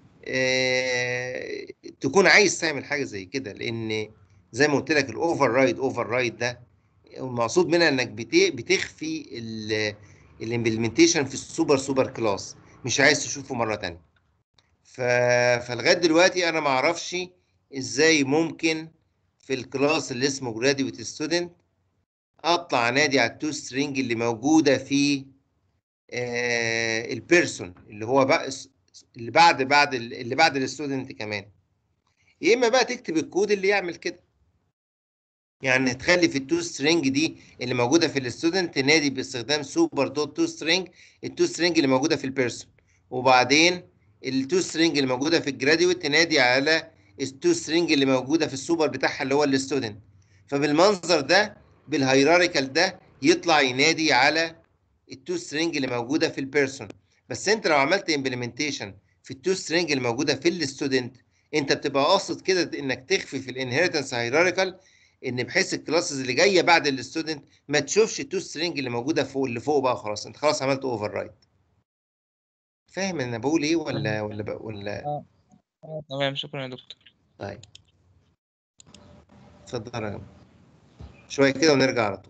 آه، تكون عايز تعمل حاجه زي كده لان زي ما قلت لك الاوفر رايد اوفر رايد ده المقصود منها انك بت- بتخفي الامبلمنتيشن في السوبر سوبر كلاس مش عايز تشوفه مره تانية ف... فلغايه دلوقتي انا ما اعرفش ازاي ممكن في الكلاس اللي اسمه جراديويت ستودنت اطلع انادي على التو سترينج اللي موجوده في آه البيرسون اللي هو بقى اللي بعد بعد اللي بعد الستودنت كمان يا اما بقى تكتب الكود اللي يعمل كده يعني تخلي في التو سترينج دي اللي موجوده في الستودنت تنادي باستخدام سوبر دوت تو سترينج التو سترينج اللي موجوده في البيرسون وبعدين التو سترينج اللي موجوده في الجراديويت تنادي على التو سترينج اللي موجوده في السوبر بتاعها اللي هو الستودنت فبالمنظر ده بالهيراريكال ده يطلع ينادي على التو سترينج اللي موجوده في البيرسون بس انت لو عملت امبلمنتيشن في التو سترينج اللي موجوده في الستودنت انت بتبقى قاصد كده انك تخفي في الانهيرتنس هيراريكال ان بحيث الكلاسز اللي جايه بعد الستودنت ما تشوفش التو سترينج اللي موجوده فوق اللي فوق بقى خلاص انت خلاص عملت اوفر رايت فاهم انا بقول ايه ولا ولا بق- ولا آه، تمام شكرا يا دكتور طيب اتفضل يا جماعة. شويه كده ونرجع على طول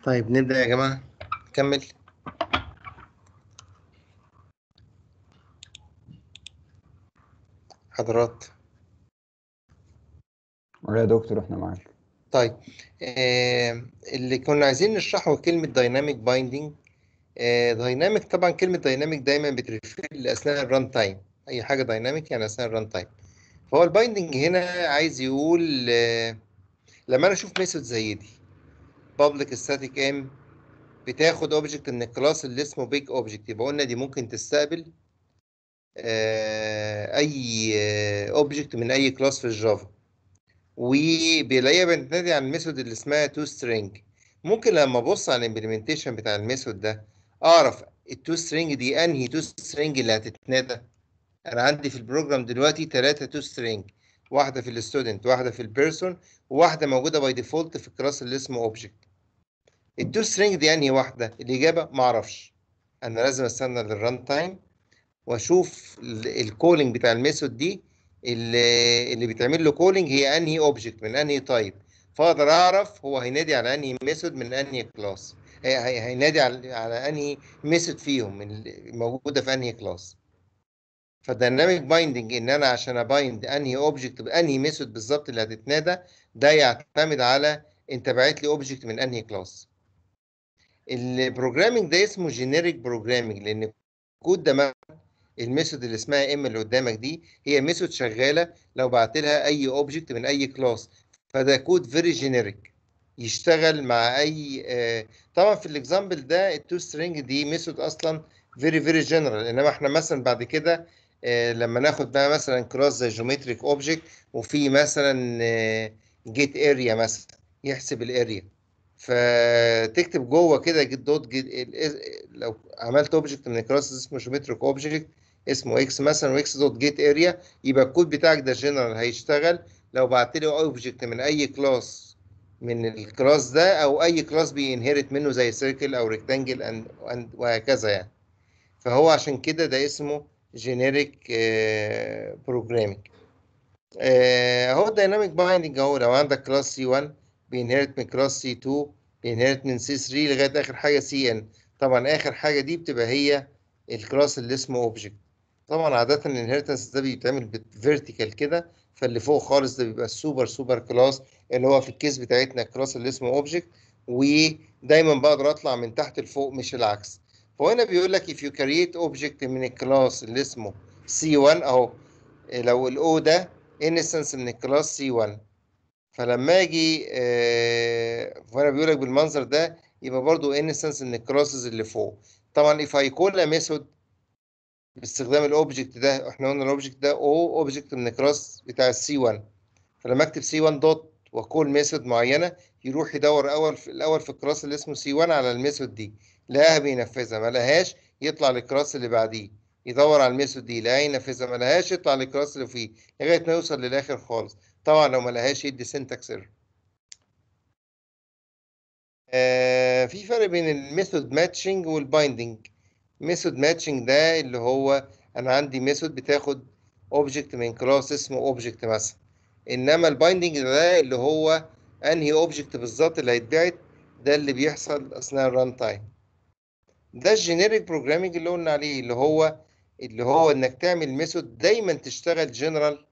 طيب نبدأ يا جماعة نكمل حضرات يا دكتور احنا معاك طيب آه اللي كنا عايزين نشرحه كلمة دايناميك بايندينج دايناميك طبعا كلمة دايناميك دايما بتريفير لأثناء الران تايم أي حاجة دايناميك يعني أثناء الران تايم فهو البايندينج هنا عايز يقول آه لما أنا أشوف ميثود زي دي public static m بتاخد اوبجكت من الكلاس اللي اسمه بيج اوبجكت يبقى قلنا دي ممكن تستقبل آه اي اوبجكت من اي كلاس في الجافا وبيلاقيها بتنادي على الميثود اللي اسمها تو سترينج ممكن لما ابص على الامبلمنتيشن بتاع الميثود ده اعرف التو سترينج دي انهي تو سترينج اللي هتتنادى انا عندي في البروجرام دلوقتي ثلاثه تو سترينج واحده في الستودنت واحده في البيرسون وواحده موجوده باي ديفولت في الكلاس اللي اسمه اوبجكت التو سترينج دي انهي واحده الاجابه ما اعرفش انا لازم استنى للران تايم واشوف الكولينج بتاع الميثود دي اللي اللي بيتعمل له كولينج هي انهي اوبجكت من انهي تايب فاقدر اعرف هو هينادي على انهي ميثود من انهي كلاس هينادي على على انهي ميثود فيهم من اللي موجوده في انهي كلاس فالديناميك بايندنج ان انا عشان ابايند انهي اوبجكت بانهي ميثود بالظبط اللي هتتنادى ده يعتمد على انت باعت لي اوبجكت من انهي كلاس البروجرامينج ده اسمه جينيريك بروجرامينج لان الكود ده الميثود اللي اسمها ام اللي قدامك دي هي ميثود شغاله لو بعت لها اي اوبجكت من اي كلاس فده كود فيري جينيريك يشتغل مع اي آه طبعا في الاكزامبل ده التو سترينج دي ميثود اصلا فيري فيري جنرال انما احنا مثلا بعد كده آه لما ناخد بقى مثلا كلاس زي جيومتريك اوبجكت وفي مثلا جيت آه اريا مثلا يحسب الاريا فتكتب جوه كده جيت دوت جيت لو عملت اوبجكت من الكلاس اسمه جيومتريك اوبجكت اسمه اكس مثلا واكس دوت جيت اريا يبقى الكود بتاعك ده جنرال هيشتغل لو بعت لي اوبجكت من اي كلاس من الكلاس ده او اي كلاس بينهرت منه زي سيركل او ريكتانجل وهكذا يعني فهو عشان كده ده اسمه جينيريك بروجرامينج اهو الدايناميك بايندنج اهو لو عندك كلاس سي 1 بينهرت من كلاس سي 2 بينهرت من سي 3 لغايه اخر حاجه سي ان طبعا اخر حاجه دي بتبقى هي الكلاس اللي اسمه اوبجكت طبعا عاده الانهرتنس ده بيتعمل فيرتيكال كده فاللي فوق خالص ده بيبقى السوبر سوبر كلاس اللي هو في الكيس بتاعتنا الكلاس اللي اسمه اوبجكت ودايما بقدر اطلع من تحت لفوق مش العكس فهنا بيقول لك if you create object من الكلاس اللي اسمه C1 اهو لو الاو ده instance من الكلاس C1 فلما اجي آه فانا بيقول لك بالمنظر ده يبقى برضو instance من الكلاسز اللي فوق طبعا if I call a method باستخدام الاوبجكت ده احنا قلنا الاوبجكت ده او اوبجكت من الكلاس بتاع السي 1 فلما اكتب سي 1 دوت واكول ميثود معينه يروح يدور اول في الاول في الكلاس اللي اسمه سي 1 على الميثود دي لقاها بينفذها ما لقاهاش يطلع للكلاس اللي بعديه يدور على الميثود دي لقاها ينفذها ما لقاهاش يطلع للكلاس اللي فيه لغايه ما يوصل للاخر خالص طبعا لو ما لقاهاش يدي سنتكس ايرور آه في فرق بين الميثود ماتشنج والبايندنج ميثود ماتشنج ده اللي هو انا عندي ميثود بتاخد اوبجكت من كلاس اسمه اوبجكت مثلا انما البايندنج ده اللي هو انهي اوبجكت بالظبط اللي هيتبعت ده اللي بيحصل اثناء الران تايم ده الجينيريك بروجرامينج اللي قلنا عليه اللي هو اللي هو انك تعمل ميثود دايما تشتغل جنرال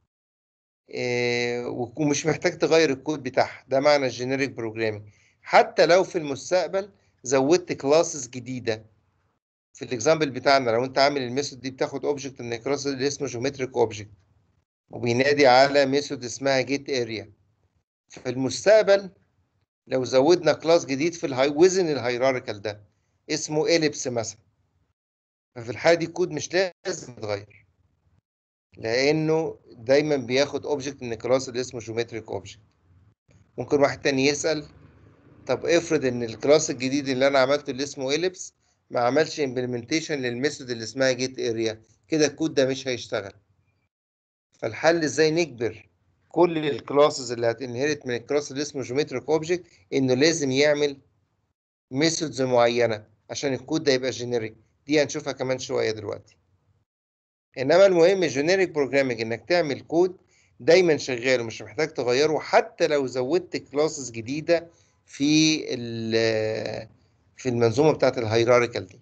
إيه ومش محتاج تغير الكود بتاعها ده معنى الجينيريك بروجرامينج حتى لو في المستقبل زودت كلاسز جديده في الاكزامبل بتاعنا لو انت عامل الميثود دي بتاخد اوبجكت من الكلاس اللي اسمه جيومتريك اوبجكت وبينادي على ميثود اسمها جيت اريا في المستقبل لو زودنا كلاس جديد في الهاي وزن الهيراريكال ده اسمه اليبس مثلا ففي الحاله دي الكود مش لازم يتغير لانه دايما بياخد اوبجكت من الكلاس اللي اسمه جيومتريك اوبجكت ممكن واحد تاني يسال طب افرض ان الكلاس الجديد اللي انا عملته اللي اسمه اليبس ما عملش امبلمنتيشن للميثود اللي اسمها جيت اريا كده الكود ده مش هيشتغل فالحل ازاي نجبر كل الكلاسز اللي هتنهرت من الكلاس اللي اسمه جيومتريك اوبجكت انه لازم يعمل ميثودز معينه عشان الكود ده يبقى جينيريك دي هنشوفها كمان شويه دلوقتي انما المهم الجينيريك بروجرامينج انك تعمل كود دايما شغال ومش محتاج تغيره حتى لو زودت كلاسز جديده في ال- في المنظومه بتاعت الهيراريكال دي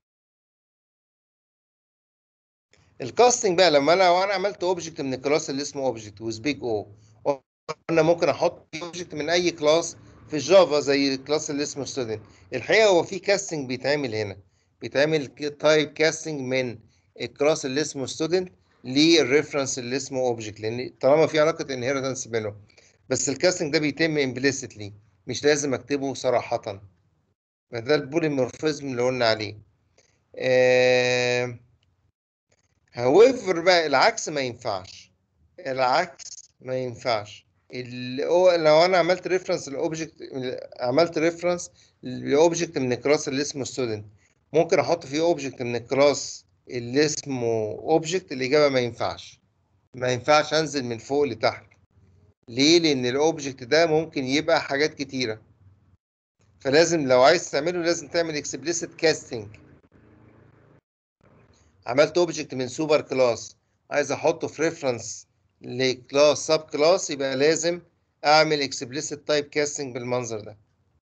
الكاستنج بقى لما انا وانا عملت اوبجكت من الكلاس اللي اسمه اوبجكت ويز بيج او انا ممكن احط اوبجكت من اي كلاس في الجافا زي الكلاس اللي اسمه ستودنت الحقيقه هو في كاستنج بيتعمل هنا بيتعمل تايب كاستنج من الكلاس اللي اسمه ستودنت للريفرنس اللي اسمه اوبجكت لان طالما في علاقه انهيرتنس بينهم بس الكاستنج ده بيتم امبليسيتلي مش لازم اكتبه صراحه ما ده البوليمورفيزم اللي قلنا عليه آه however بقى العكس ما ينفعش العكس ما ينفعش ال- هو لو انا عملت ريفرنس للاوبجكت عملت ريفرنس لاوبجكت من الكلاس اللي اسمه ستودنت ممكن احط فيه اوبجكت من الكلاس اللي اسمه اوبجكت الاجابه ما ينفعش ما ينفعش انزل من فوق لتحت ليه لان الاوبجكت ده ممكن يبقى حاجات كتيره فلازم لو عايز تعمله لازم تعمل اكسبليسيت كاستنج عملت اوبجكت من سوبر كلاس عايز احطه في ريفرنس لكلاس سب كلاس يبقى لازم اعمل اكسبليسيت تايب كاستنج بالمنظر ده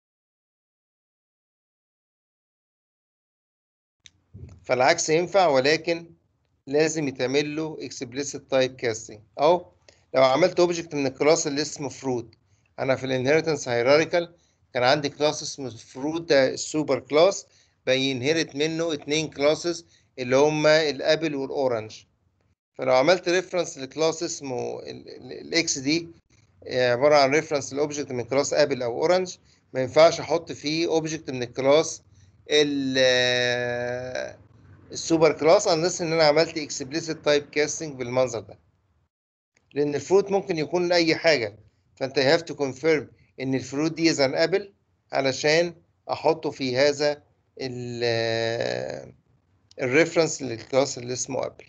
فالعكس ينفع ولكن لازم يتعمل له اكسبليسيت تايب كاستنج او لو عملت اوبجكت من الكلاس اللي اسمه فروت انا في الانهيرتنس هيراريكال كان عندي كلاس اسمه فروت ده السوبر كلاس بينهرت منه اتنين كلاسز اللي هما الابل والاورنج فلو عملت ريفرنس لكلاس اسمه الاكس دي عباره عن ريفرنس لاوبجكت من كلاس ابل او اورنج ما ينفعش احط فيه اوبجكت من الكلاس ال- السوبر كلاس unless ان انا عملت اكسبليسيت تايب كاستنج بالمنظر ده لان الفروت ممكن يكون لاي حاجه فانت هاف تو كونفيرم ان الفروت دي از ان ابل علشان احطه في هذا ال- الريفرنس للكلاس اللي اسمه ابل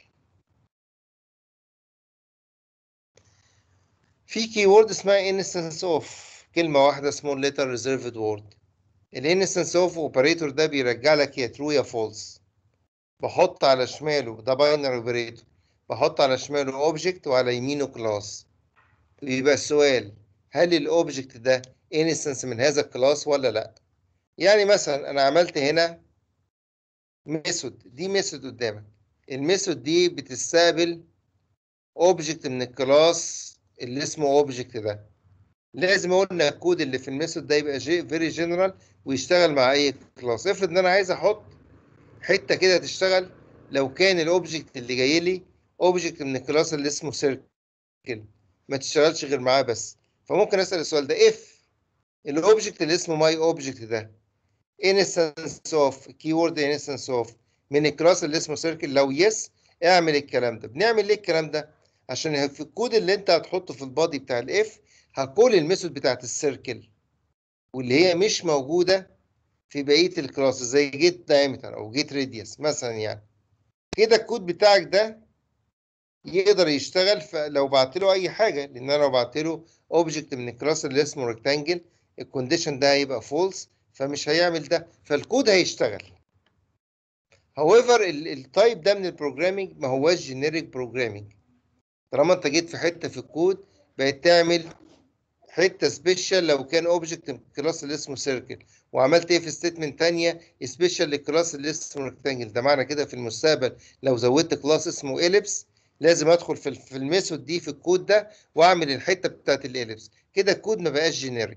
في كي وورد اسمها انستنس اوف كلمه واحده سمول ليتر ريزيرفد وورد الانستنس اوف اوبريتور ده بيرجع لك يا ترو يا فولس بحط على شماله ده باينري اوبريتور بحط على شماله اوبجكت وعلى يمينه كلاس يبقى السؤال هل الاوبجكت ده انستنس من هذا الكلاس ولا لا يعني مثلا انا عملت هنا ميثود دي ميثود قدامك الميثود دي بتستقبل اوبجكت من الكلاس اللي اسمه اوبجكت ده لازم اقول ان الكود اللي في الميثود ده يبقى فيري جنرال ويشتغل مع اي كلاس افرض ان انا عايز احط حته كده تشتغل لو كان الاوبجكت اللي جاي لي اوبجكت من الكلاس اللي اسمه سيركل ما تشتغلش غير معاه بس فممكن اسال السؤال ده اف الاوبجكت اللي اسمه ماي اوبجكت ده انستنس اوف كيورد انستنس اوف من الكلاس اللي اسمه سيركل لو يس اعمل الكلام ده بنعمل ليه الكلام ده عشان في الكود اللي انت هتحطه في البادي بتاع الاف هقول الميثود بتاعت السيركل واللي هي مش موجوده في بقيه الكلاس زي جيت دايمتر او جيت راديوس مثلا يعني كده الكود بتاعك ده يقدر يشتغل ف- لو بعت له اي حاجه لان انا لو بعت له اوبجكت من الكلاس اللي اسمه ريكتانجل الكونديشن ده هيبقى فولس فمش هيعمل ده فالكود هيشتغل however التايب ده من البروجرامينج ما هواش جينيريك بروجرامينج طالما انت جيت في حته في الكود بقت تعمل حته سبيشال لو كان اوبجكت من الكلاس اللي اسمه سيركل وعملت ايه في ستيتمنت ثانيه سبيشال للكلاس اللي اسمه ريكتانجل ده معنى كده في المستقبل لو زودت كلاس اسمه اليبس لازم ادخل في في الميثود دي في الكود ده واعمل الحته بتاعت الاليبس كده الكود ما بقاش جينيريك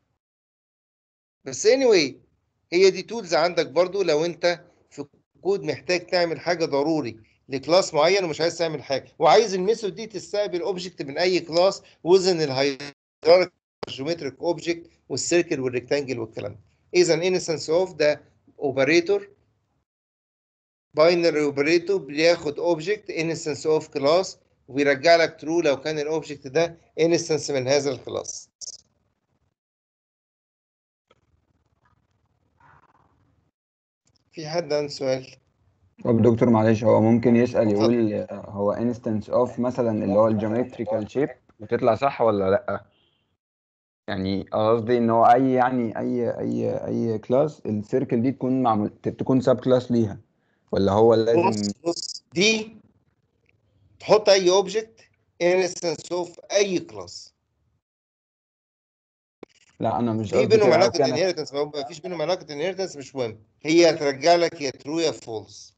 بس anyway هي دي تولز عندك برضو لو انت في كود محتاج تعمل حاجه ضروري لكلاس معين ومش عايز تعمل حاجه وعايز الميثود دي تستقبل اوبجكت من اي كلاس وزن الهيراركي جيومتريك اوبجكت والسيركل والريكتانجل والكلام ده اذا انستنس اوف ده اوبريتور باينري اوبريتور بياخد اوبجكت انستنس اوف كلاس وبيرجع لك ترو لو كان الاوبجكت ده انستنس من هذا الكلاس في حد عنده سؤال طب دكتور معلش هو ممكن يسأل يقول آه، هو انستنس اوف مثلا اللي هو الجيومتريكال شيب وتطلع صح ولا لا يعني قصدي ان هو اي يعني اي اي اي كلاس السيركل دي تكون معمول ت- تكون سب كلاس ليها ولا هو لازم بص بص دي تحط اي اوبجكت انستنس اوف اي كلاس لا انا مش في قصدي بينهم كده علاقه قصدي انا انهيرتنس ما فيش بينهم علاقه انهيرتنس مش مهم هي هترجع لك يا ترو يا فولس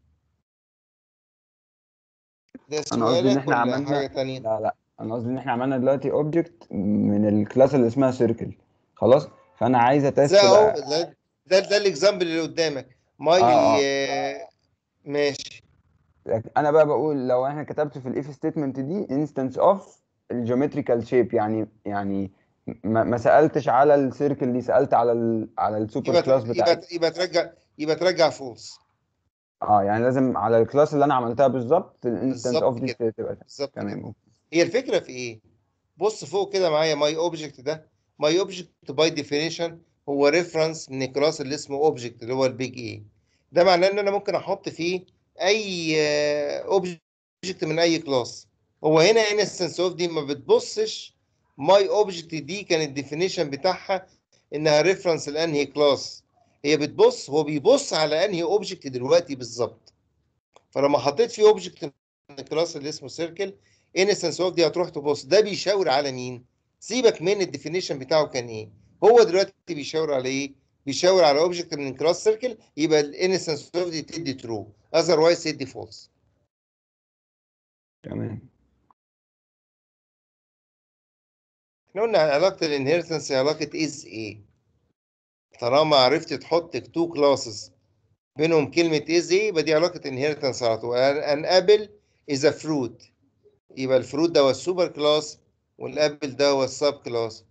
ده انا قصدي ان سؤالك احنا ولا حاجه عملنا تانية لا لا انا قصدي ان احنا عملنا دلوقتي اوبجكت من الكلاس اللي اسمها سيركل خلاص فانا عايز اتست ده اهو بقى ده ده, ده الاكزامبل اللي قدامك ماي اه اه آه، ماشي انا بقى بقول لو احنا كتبت في الاف ستيتمنت دي انستنس اوف الجيومتريكال شيب يعني يعني ما, ما سالتش على السيركل دي سالت على ال على السوبر يبقى كلاس يبقى بتاعتي يبقى ترجع يبقى ترجع فولس اه يعني لازم على الكلاس اللي انا عملتها بالظبط الانستنس اوف بالظبط دي كده تبقى بالظبط كده تمام هي الفكره في ايه بص فوق كده معايا ماي اوبجكت ده ماي اوبجكت باي ديفينيشن هو ريفرنس من الكلاس اللي اسمه اوبجكت اللي هو البيج اي ده معناه ان انا ممكن احط فيه اي اوبجكت من اي كلاس هو هنا انستنس اوف دي ما بتبصش ماي اوبجكت دي كان الديفينيشن بتاعها انها ريفرنس لانهي كلاس هي بتبص هو بيبص على انهي اوبجكت دلوقتي بالظبط فلما حطيت فيه اوبجكت من الكلاس اللي اسمه سيركل انستنس اوف دي هتروح تبص ده بيشاور على مين سيبك من الديفينيشن بتاعه كان ايه هو دلوقتي بيشاور على ايه بيشاور على اوبجكت من كلاس سيركل يبقى الانستنس اوف دي تدي ترو اذروايز تدي فولس تمام احنا قلنا علاقه الانهيرتنس علاقه از ايه طالما عرفت تحط تو كلاسز بينهم كلمه از ايه يبقى دي علاقه انهيرتنس على طول ان ابل از فروت يبقى الفروت ده هو السوبر كلاس والابل ده هو السب كلاس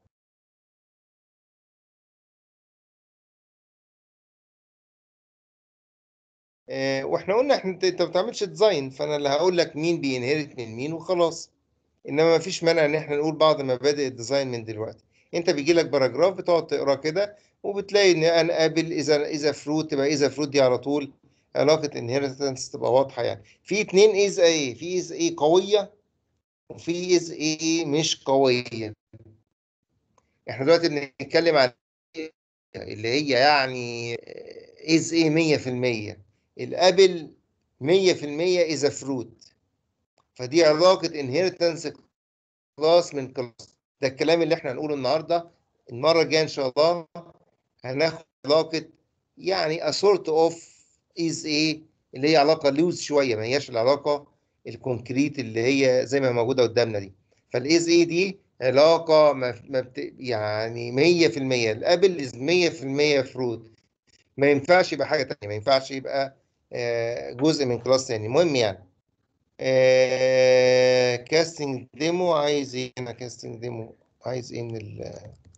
آه، واحنا قلنا احنا انت انت ما بتعملش ديزاين فانا اللي هقول لك مين بينهرت من مين وخلاص انما ما فيش مانع ان احنا نقول بعض مبادئ الديزاين من دلوقتي انت بيجي لك باراجراف بتقعد تقرا كده وبتلاقي ان انا ابل اذا اذا فروت تبقى اذا فروت دي على طول علاقه انهيرتنس تبقى واضحه يعني في اتنين از ايه في از ايه قويه وفي از ايه مش قويه احنا دلوقتي بنتكلم عن اللي هي يعني از ايه 100% الابل 100% از فروت فدي علاقه انهيرتنس كلاس من كلاس ده الكلام اللي احنا هنقوله النهارده المره الجايه ان شاء الله هناخد علاقه يعني اسورت اوف از ايه اللي هي علاقه لوز شويه ما هياش العلاقه الكونكريت اللي هي زي ما موجوده قدامنا دي فالاز ايه دي علاقه ما ما بت يعني 100% الابل از 100% فروت ما ينفعش يبقى حاجه تانية ما ينفعش يبقى آه، جزء من كلاس تاني المهم يعني آه، كاستنج ديمو عايز ايه هنا كاستنج ديمو عايز ايه من ال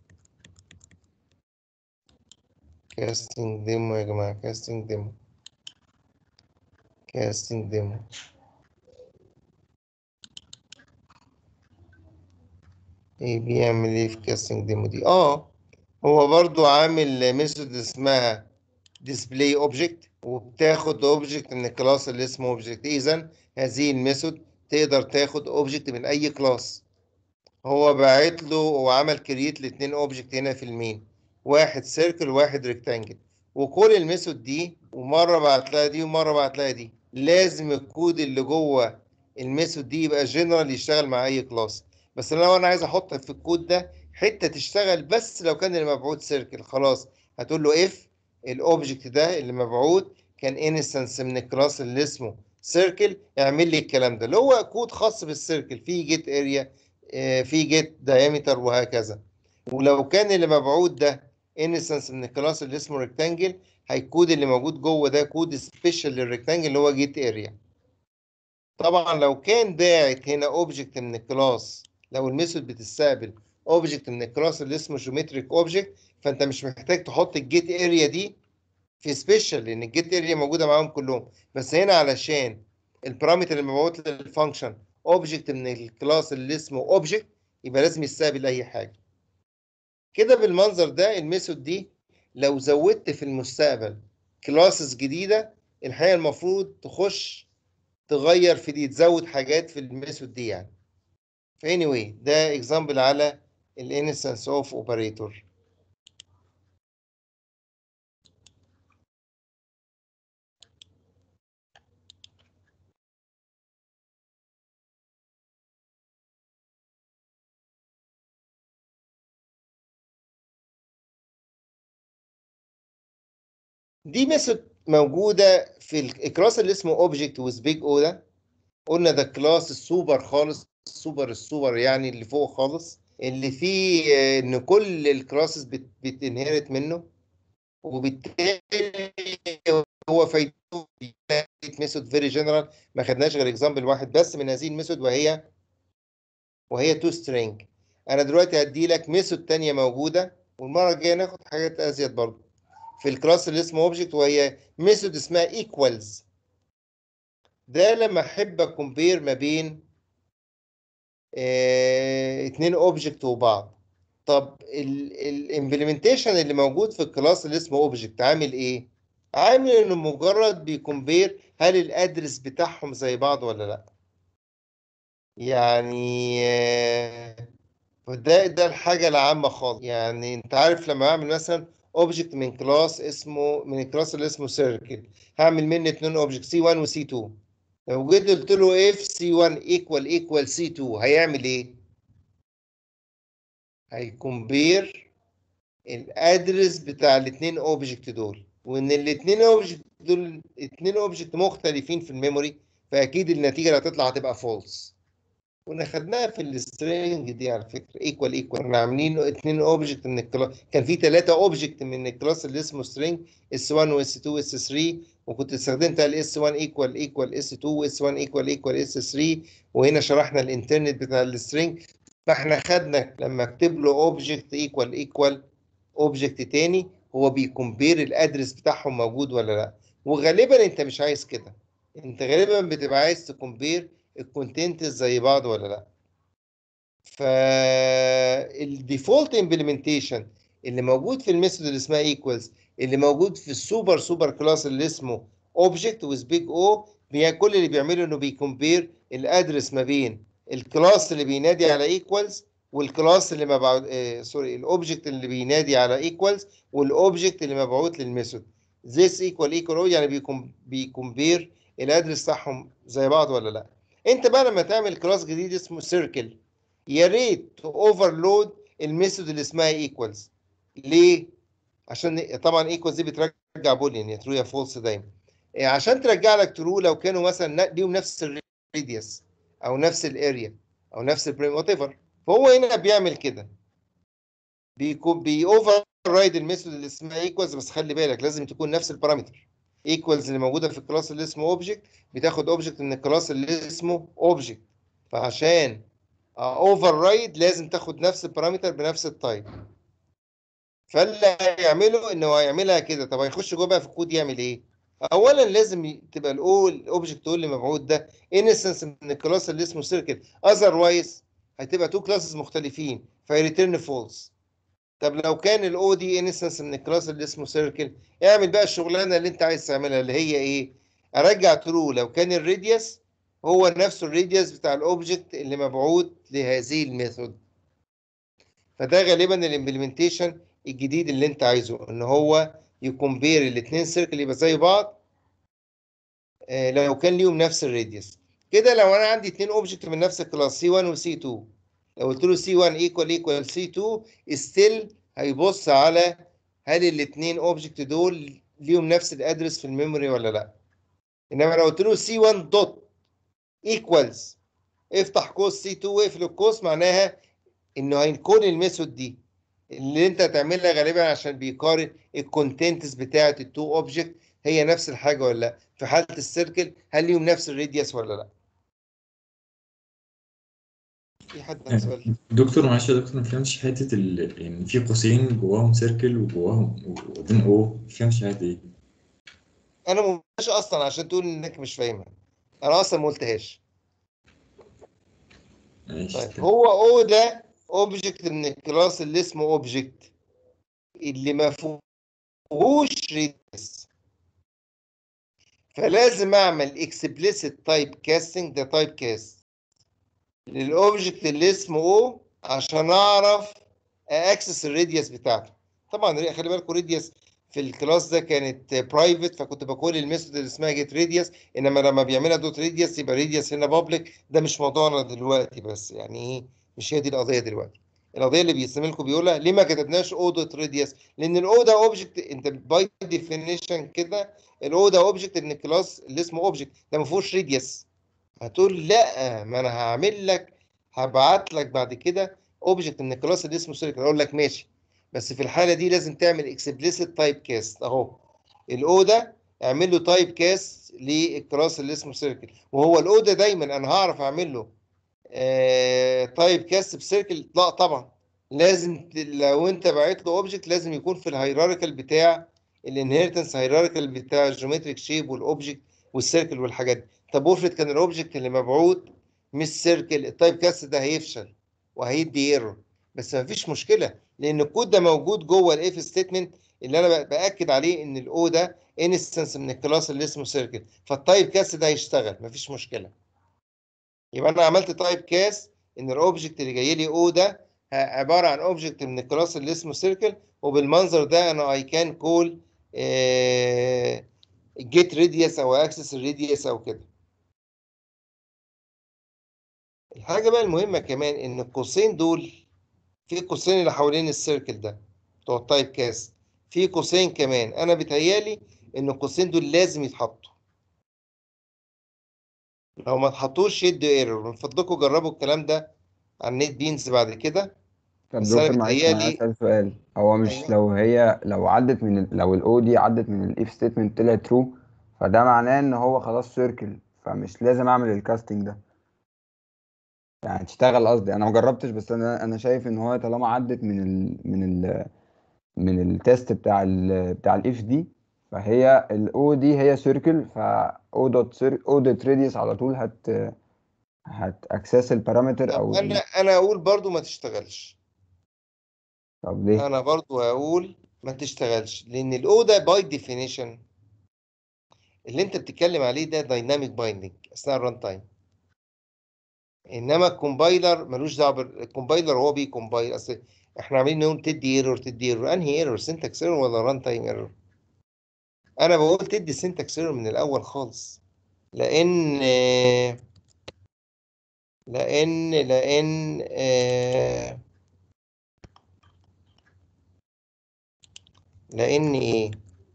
كاستنج ديمو يا جماعه كاستنج ديمو كاستنج ديمو ايه بيعمل ايه في كاستنج ديمو دي اه هو برضو عامل ميثود اسمها display object وبتاخد object من الكلاس اللي اسمه object اذا هذه الميثود تقدر تاخد object من اي كلاس هو باعت له وعمل كرييت لاتنين اوبجكت هنا في المين واحد سيركل وواحد ريكتانجل وكل الميثود دي ومره بعت لها دي ومره بعت لها دي لازم الكود اللي جوه الميثود دي يبقى جنرال يشتغل مع اي كلاس بس لو انا عايز احط في الكود ده حته تشتغل بس لو كان المبعوث سيركل خلاص هتقول له اف الاوبجكت ده اللي مبعوث كان انستنس من الكلاس اللي اسمه سيركل اعمل لي الكلام ده اللي هو كود خاص بالسيركل فيه جيت اريا في جيت دايمتر وهكذا ولو كان اللي مبعوث ده انستنس من الكلاس اللي اسمه ريكتانجل هيكود اللي موجود جوه ده كود سبيشال للريكتانجل اللي هو جيت اريا طبعا لو كان باعت هنا اوبجكت من الكلاس لو الميثود بتستقبل اوبجكت من الكلاس اللي اسمه جيومتريك اوبجكت فانت مش محتاج تحط الجيت اريا دي في سبيشال لان الجيت اريا موجوده معاهم كلهم بس هنا علشان البارامتر اللي مبعوث للفانكشن اوبجكت من الكلاس اللي اسمه اوبجكت يبقى لازم يستقبل اي حاجه كده بالمنظر ده الميثود دي لو زودت في المستقبل كلاسز جديده الحقيقه المفروض تخش تغير في دي تزود حاجات في الميثود دي يعني anyway ده اكزامبل على الانستنس اوف اوبريتور دي ميثود موجوده في الكلاس اللي اسمه اوبجكت ويز بيج او ده قلنا ده كلاس السوبر خالص السوبر السوبر يعني اللي فوق خالص اللي فيه آه، ان كل الكلاسز بتنهرت منه وبالتالي هو فايدته ميثود فيري جنرال ما خدناش غير اكزامبل واحد بس من هذه الميثود وهي وهي تو سترينج انا دلوقتي هدي لك ميثود تانية موجوده والمره الجايه ناخد حاجات ازيد برضه في الكلاس اللي اسمه اوبجكت وهي ميثود اسمها ايكوالز ده لما احب اكمبير ما بين اه اتنين اوبجكت وبعض طب الامبلمنتيشن اللي موجود في الكلاس اللي اسمه اوبجكت عامل ايه عامل انه مجرد بيكمبير هل الادرس بتاعهم زي بعض ولا لا يعني آه، ده ده الحاجه العامه خالص يعني انت عارف لما اعمل مثلا اوبجكت من كلاس اسمه من الكلاس اللي اسمه سيركل هعمل منه اتنين اوبجكت سي 1 وسي 2 لو جيت قلت له اف سي 1 ايكوال ايكوال سي 2 هيعمل ايه هيكمبير الادرس بتاع الاثنين اوبجكت دول وان الاثنين اوبجكت دول اثنين اوبجكت مختلفين في الميموري فاكيد النتيجه اللي هتطلع هتبقى فولس كنا خدناها في السترينج دي على فكره ايكوال ايكوال كنا عاملين اثنين اوبجكت من الكلاس كان في ثلاثه اوبجكت من الكلاس اللي اسمه سترينج اس 1 واس 2 واس 3 وكنت استخدمت الاس 1 ايكوال ايكوال اس 2 واس 1 ايكوال ايكوال اس 3 وهنا شرحنا الانترنت بتاع السترينج فاحنا خدنا لما اكتب له اوبجكت ايكوال ايكوال اوبجكت تاني هو بيكمبير الادرس بتاعهم موجود ولا لا وغالبا انت مش عايز كده انت غالبا بتبقى عايز تكمبير الكونتنت زي بعض ولا لا فالديفولت امبلمنتيشن اللي موجود في الميثود اللي اسمها ايكوالز اللي موجود في السوبر سوبر كلاس اللي اسمه اوبجكت ويز بيج او كل اللي بيعمله انه بيكمبير الادرس ما بين الكلاس اللي بينادي على ايكوالز والكلاس اللي مبعوث آه سوري الاوبجكت اللي بينادي على ايكوالز والاوبجكت اللي مبعوث للميثود this equal equal يعني بيكم بيكمبير الادرس بتاعهم زي بعض ولا لا انت بقى لما تعمل كلاس جديد اسمه سيركل يا ريت اوفرلود الميثود اللي اسمها ايكوالز ليه عشان طبعا ايكوالز دي بترجع بولين يا ترو يا فولس دايما إيه، عشان ترجع لك ترو لو كانوا مثلا ليهم نفس الراديوس او نفس الاريا او نفس البريم وات ايفر فهو هنا بيعمل كده بيكون بيوفر رايد الميثود اللي اسمها ايكوالز بس خلي بالك لازم تكون نفس البارامتر ايكوالز اللي موجوده في الكلاس اللي اسمه اوبجكت بتاخد اوبجكت من الكلاس اللي اسمه اوبجكت فعشان اوفر رايد لازم تاخد نفس البارامتر بنفس التايب فاللي هيعمله انه هيعملها كده طب هيخش جوه بقى في الكود يعمل ايه اولا لازم ي- تبقى الاول الاوبجكت اللي مبعوث ده انستنس من الكلاس اللي اسمه سيركل اذروايز هتبقى تو كلاسز مختلفين فيريتيرن فولس طب لو كان الاو دي انستنس من الكلاس اللي اسمه سيركل اعمل بقى الشغلانه اللي انت عايز تعملها اللي هي ايه ارجع ترو لو كان الراديوس هو نفسه الراديوس بتاع الاوبجكت اللي مبعوث لهذه الميثود فده غالبا الامبلمنتيشن الجديد اللي انت عايزه ان هو يكمبير الاثنين سيركل يبقى زي بعض آه، لو كان ليهم نفس الراديوس كده لو انا عندي اثنين اوبجكت من نفس الكلاس سي 1 وسي 2 لو قلت له سي 1 ايكوال ايكوال سي 2 ستيل هيبص على هل الاثنين اوبجكت دول ليهم نفس الادرس في الميموري ولا لا انما لو قلت له سي 1 دوت ايكوالز افتح قوس سي 2 واقفل القوس معناها انه هيكون الميثود دي اللي انت هتعملها غالبا عشان بيقارن الكونتنتس بتاعه التو اوبجكت هي نفس الحاجه ولا لا في حاله السيركل هل ليهم نفس الراديوس ولا لا في حد عنده سؤال دكتور معلش يا دكتور ما فهمتش حته ال... يعني في قوسين جواهم سيركل وجواهم وبعدين او ما فهمتش حته ايه انا ما قلتهاش اصلا عشان تقول انك مش فاهمها انا اصلا ما قلتهاش ماشي طيب هو او ده اوبجكت من الكلاس اللي اسمه اوبجكت اللي ما فيهوش ريدس فلازم اعمل اكسبليسيت تايب كاستنج ده تايب كاست للاوبجكت اللي اسمه او عشان اعرف اكسس الراديوس بتاعته طبعا خلي بالكم راديوس في الكلاس ده كانت برايفت فكنت بقول الميثود اللي اسمها جيت راديوس انما لما بيعملها دوت راديوس يبقى راديوس هنا بابليك ده مش موضوعنا دلوقتي بس يعني ايه مش هي دي القضيه دلوقتي القضيه اللي بيسلم لكم بيقولها ليه ما كتبناش او دوت راديوس لان الاو ده اوبجكت انت باي ديفينيشن كده الاو ده اوبجكت من الكلاس اللي اسمه اوبجكت ده ما فيهوش راديوس هتقول لا ما انا هعمل لك هبعت لك بعد كده اوبجكت من الكلاس اللي اسمه سيركل اقول لك ماشي بس في الحاله دي لازم تعمل اكسبليسيت تايب كاست اهو الاو ده اعمل له تايب كاست للكلاس اللي اسمه سيركل وهو الاو ده دايما انا هعرف اعمل له آه تايب كاست بسيركل لا طبعا لازم ت- لو انت باعت له اوبجكت لازم يكون في الهيراريكال بتاع الانهيرتنس هيراريكال بتاع الجيومتريك شيب والاوبجكت والسيركل والحاجات دي طب افرض كان الاوبجكت اللي مبعوث مش سيركل التايب كاست ده هيفشل وهيدي ايرور بس مفيش مشكله لان الكود ده موجود جوه الاف ستيتمنت اللي انا ب- باكد عليه ان الاو ده انستنس من الكلاس اللي اسمه سيركل فالتايب كاست ده هيشتغل مفيش مشكله يبقى انا عملت تايب كاست ان الاوبجكت اللي جاي لي او ده ه- عباره عن اوبجكت من الكلاس اللي اسمه سيركل وبالمنظر ده انا اي كان كول جيت ريديوس او اكسس ريديوس او كده الحاجه بقى المهمه كمان ان القوسين دول في قوسين اللي حوالين السيركل ده بتوع التايب كاست في قوسين كمان انا بيتهيالي ان القوسين دول لازم يتحطوا لو ما اتحطوش يدوا ايرور من فضلكم جربوا الكلام ده على النت بينز بعد كده طب بس أنا دكتور معلش انا بيتهيألي- اسال سؤال هو مش أيوة. لو هي لو عدت من ال- لو الاو دي عدت من الاف ستيتمنت طلعت ترو فده معناه ان هو خلاص سيركل فمش لازم اعمل الكاستنج ده يعني تشتغل قصدي انا ما جربتش بس انا انا شايف ان هو طالما عدت من ال من ال من التيست بتاع ال بتاع الاف دي فهي الاو دي هي سيركل فاو دوت سير او دوت راديوس على طول هت هت اكسس البارامتر طب او انا ال- انا اقول برضو ما تشتغلش طب ليه انا برضو هقول ما تشتغلش لان الاو ده باي ديفينيشن اللي انت بتتكلم عليه ده دايناميك بايندنج اثناء الران تايم انما الكومبايلر ملوش دعوه بال- الكومبايلر هو بيكومبايل اصل احنا عاملين نقول تدي ايرور تدي ايرور انهي ايرور سنتكس ايرور ولا ران تايم ايرور انا بقول تدي سنتكس ايرور من الاول خالص لان لان لان آه، لان ايه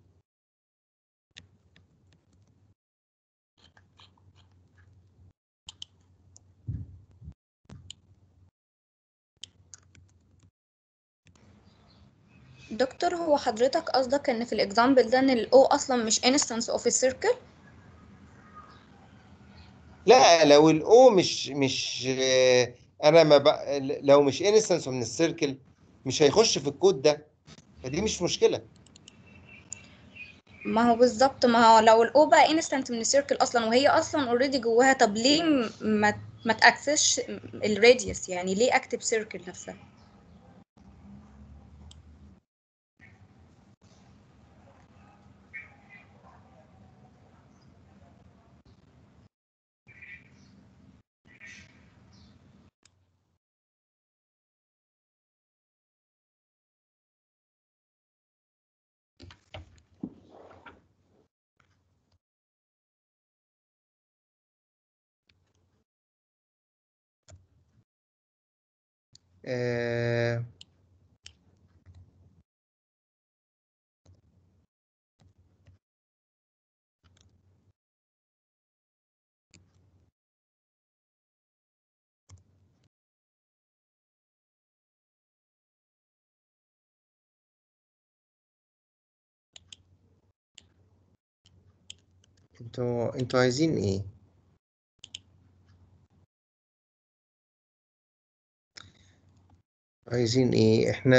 دكتور هو حضرتك قصدك ان في الاكزامبل ده ان الاو اصلا مش انستنس اوف السيركل لا لو الاو مش مش آه، انا ما ب... لو مش انستنس من السيركل مش هيخش في الكود ده فدي مش مشكله ما هو بالظبط ما هو لو الاو بقى انستنت من السيركل اصلا وهي اصلا اوريدي جواها طب ليه م- ما ما تاكسسش الراديوس يعني ليه اكتب سيركل نفسها آه، انتوا انتوا عايزين ايه عايزين ايه احنا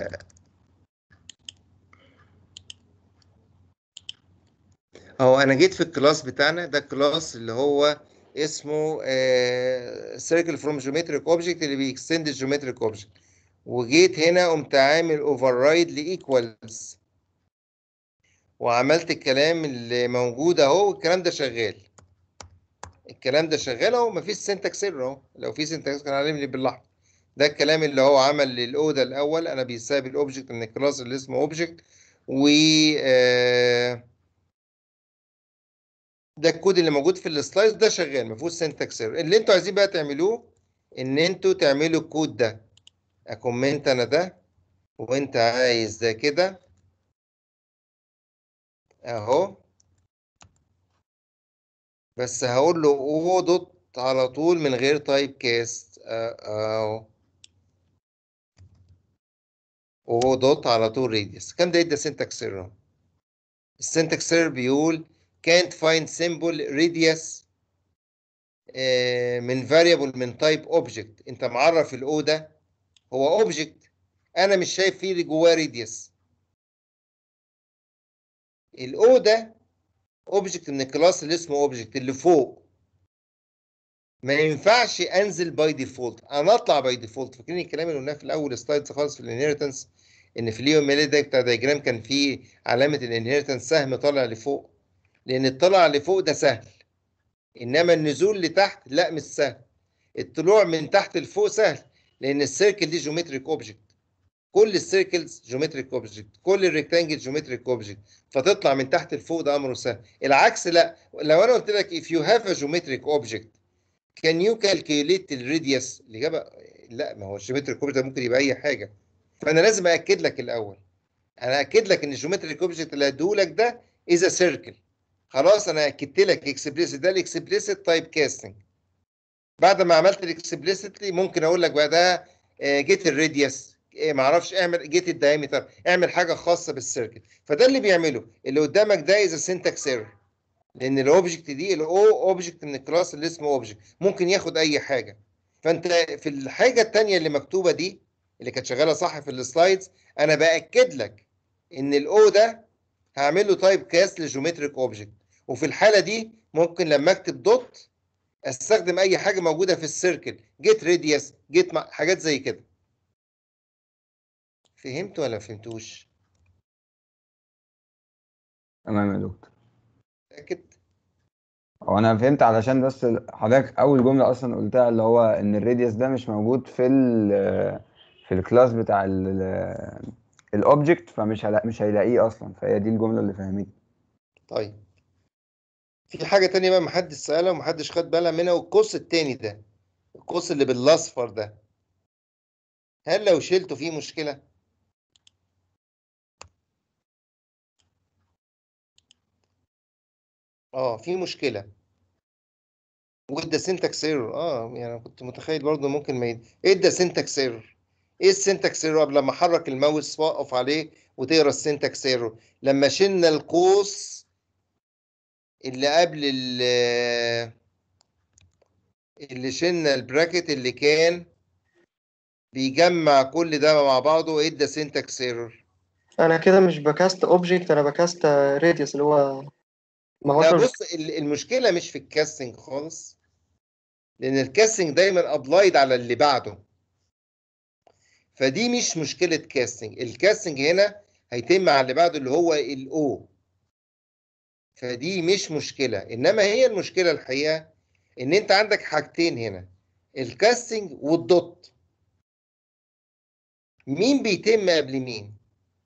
هو انا جيت في الكلاس بتاعنا ده الكلاس اللي هو اسمه سيركل فروم جيومتريك اوبجكت اللي بيكستند الجيومتريك اوبجكت وجيت هنا قمت عامل اوفر رايد لايكوالز وعملت الكلام اللي موجود اهو والكلام ده شغال الكلام ده شغال اهو مفيش سنتكس ايرور اهو لو في سنتكس كان علم لي بالاحمر ده الكلام اللي هو عمل للاودا الاول انا بيساب الاوبجكت من الكلاس اللي اسمه اوبجكت و آه، ده الكود اللي موجود في السلايس ده شغال ما فيهوش سنتكس ايرور اللي انتوا عايزين بقى تعملوه ان انتوا تعملوا الكود ده اكومنت انا ده وانت عايز ده كده اهو بس هقول له او دوت على طول من غير تايب كاست اهو او دوت على طول راديوس كام ده يدي سنتكس ايرور السنتكس ايرور بيقول can't find symbol radius آه، من variable من type object انت معرف الاو ده هو object انا مش شايف فيه اللي جواه radius الاو ده اوبجكت من الكلاس اللي اسمه اوبجكت اللي فوق ما ينفعش انزل باي ديفولت انا اطلع باي ديفولت فاكرين الكلام اللي قلناه في الاول سلايدز خالص في الانهيرتنس ان في اليوم ميلي ده بتاع دايجرام كان فيه علامه الانهيرتنس سهم طالع لفوق لان الطلع لفوق ده سهل انما النزول لتحت لا مش سهل الطلوع من تحت لفوق سهل لان السيركل دي جيومتريك اوبجكت كل السيركلز جيومتريك اوبجكت كل الريكتانجل جيومتريك اوبجكت فتطلع من تحت لفوق ده امره سهل العكس لا لو انا قلت لك if you have a geometric object can you calculate الراديوس الاجابه لا ما هو الجيومتريك اوبجكت ممكن يبقى اي حاجه فانا لازم اكد لك الاول انا اكد لك ان الجيومتريك اوبجكت اللي هديهولك ده از سيركل خلاص انا اكدت لك اكسبليسيت ده الاكسبليسيت تايب كاستنج بعد ما عملت الاكسبليسيتلي ممكن اقول لك بقى ده جيت الراديوس ما اعرفش اعمل جيت الدايمتر اعمل حاجه خاصه بالسيركل فده اللي بيعمله اللي قدامك ده از سنتكس ايرور لان الاوبجكت دي الاو اوبجكت من الكلاس اللي اسمه اوبجكت ممكن ياخد اي حاجه فانت في الحاجه الثانيه اللي مكتوبه دي اللي كانت شغاله صح في السلايدز انا باكد لك ان الاو ده هعمل له تايب كاست لجيومتريك اوبجكت وفي الحاله دي ممكن لما اكتب دوت استخدم اي حاجه موجوده في السيركل جيت راديوس جيت حاجات زي كده فهمت ولا فهمتوش تمام يا دكتور متاكد هو انا فهمت علشان بس حضرتك اول جمله اصلا قلتها اللي هو ان الراديوس ده مش موجود في ال في الكلاس بتاع الاوبجكت فمش هلا مش هيلاقيه اصلا فهي دي الجمله اللي فهمتني طيب في حاجه تانية بقى محدش سالها ومحدش خد بالها منها والقوس التاني ده القوس اللي بالاصفر ده هل لو شلته فيه مشكله اه في مشكله وادى سنتكس ايرور اه يعني أنا كنت متخيل برضه ممكن ما يد... ادى سنتكس ايرور ايه السنتكس ايرور قبل ما احرك الماوس واقف عليه وتقرا السنتكس ايرور لما شلنا القوس اللي قبل ال اللي شلنا البراكت اللي كان بيجمع كل ده مع بعضه ادى سنتكس ايرور انا كده مش بكاست اوبجكت انا بكاست راديوس اللي هو ما هوش لا بص ال- المشكله مش في الكاستنج خالص لان الكاستنج دايما ابلايد على اللي بعده فدي مش مشكله كاستنج الكاستنج هنا هيتم على اللي بعده اللي هو الاو فدي مش مشكله انما هي المشكله الحقيقه ان انت عندك حاجتين هنا الكاستنج والدوت مين بيتم قبل مين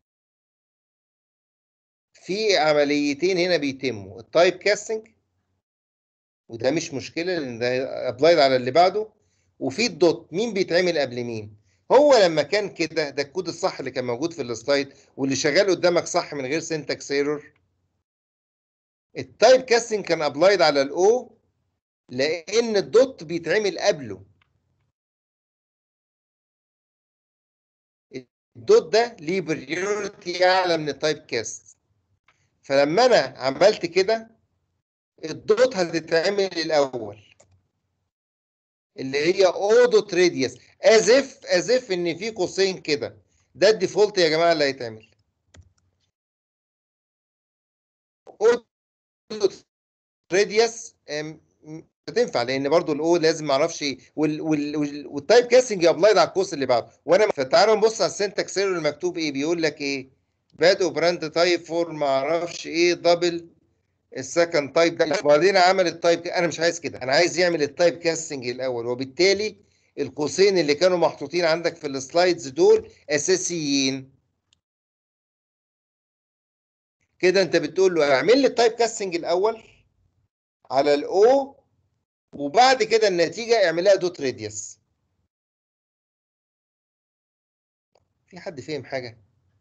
في عمليتين هنا بيتموا التايب كاستنج وده مش مشكله لان ده ابلايد على اللي بعده وفي الدوت مين بيتعمل قبل مين هو لما كان كده ده الكود الصح اللي كان موجود في السلايد واللي شغال قدامك صح من غير سنتكس ايرور التايب كاستنج كان ابلايد على الاو لان الدوت بيتعمل قبله الدوت ده ليه بريورتي اعلى من التايب كاست فلما انا عملت كده الدوت هتتعمل الاول اللي هي او دوت راديوس از اف از اف ان في قوسين كده ده الديفولت يا جماعه اللي هيتعمل او دوت راديوس هتنفع لان برضو الاو لازم ما اعرفش وال وال وال والتايب كاسنج ابلايد على القوس اللي بعده وانا فتعالوا نبص على السنتكس ايرور المكتوب ايه بيقول لك ايه باد اوبراند تايب فور ما اعرفش ايه دبل السكند تايب ده وبعدين عمل التايب انا مش عايز كده انا عايز يعمل التايب كاستنج الاول وبالتالي القوسين اللي كانوا محطوطين عندك في السلايدز دول اساسيين كده انت بتقول له اعمل لي التايب كاستنج الاول على الاو وبعد كده النتيجه اعملها دوت راديوس في حد فهم حاجه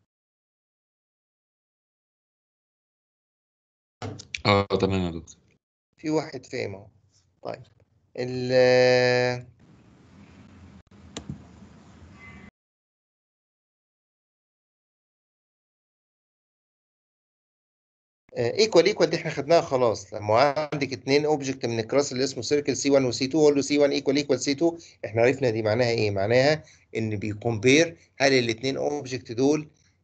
اه تمام يا دكتور في واحد فاهم اهو طيب ال ايكوال ايكوال دي احنا خدناها خلاص لما عندك اتنين اوبجكت من الكلاس اللي اسمه سيركل سي 1 وسي 2 اقول له سي 1 ايكوال ايكوال سي 2 احنا عرفنا دي معناها ايه معناها ان بيكومبير هل الاتنين اوبجكت دول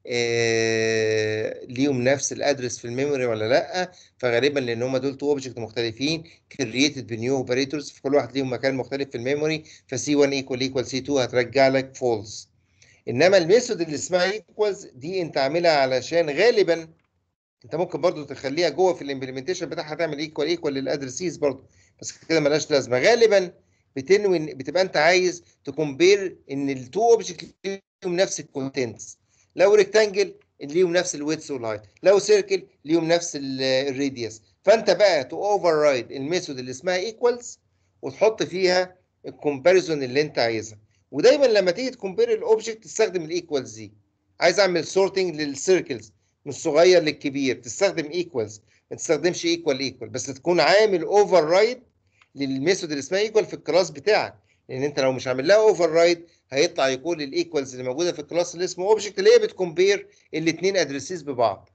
آه ليهم نفس الادرس في الميموري ولا لا فغالبا لان هم دول تو اوبجكت مختلفين كرييتد بنيو اوبريتورز فكل واحد ليهم مكان مختلف في الميموري فسي 1 ايكوال ايكوال سي 2 هترجع لك فولس انما الميثود اللي اسمها ايكوالز دي انت عاملها علشان غالبا انت ممكن برضو تخليها جوه في الامبلمنتيشن بتاعها تعمل ايكوال ايكوال للادرسيز برضو بس كده ملهاش لازمه غالبا بتنوي إن- بتبقى انت عايز تكومبير ان التو اوبجكت ليهم نفس الكونتنتس لو ريكتانجل ليهم نفس الويدث والهايت لو سيركل ليهم نفس الراديوس فانت بقى تو اوفر رايد الميثود اللي اسمها ايكوالز وتحط فيها الكومباريزون اللي انت عايزها ودايما لما تيجي تكومبير الاوبجكت تستخدم الايكوالز دي عايز اعمل سورتنج للسيركلز من الصغير للكبير تستخدم ايكوالز ما تستخدمش ايكوال ايكوال بس تكون عامل اوفر رايد للميثود اللي اسمها ايكوال في الكلاس بتاعك لان انت لو مش عامل لها اوفر رايد هيطلع يقول الايكوالز اللي موجوده في الكلاس اللي اسمه اوبجكت اللي هي بتكومبير الاثنين ادرسيز ببعض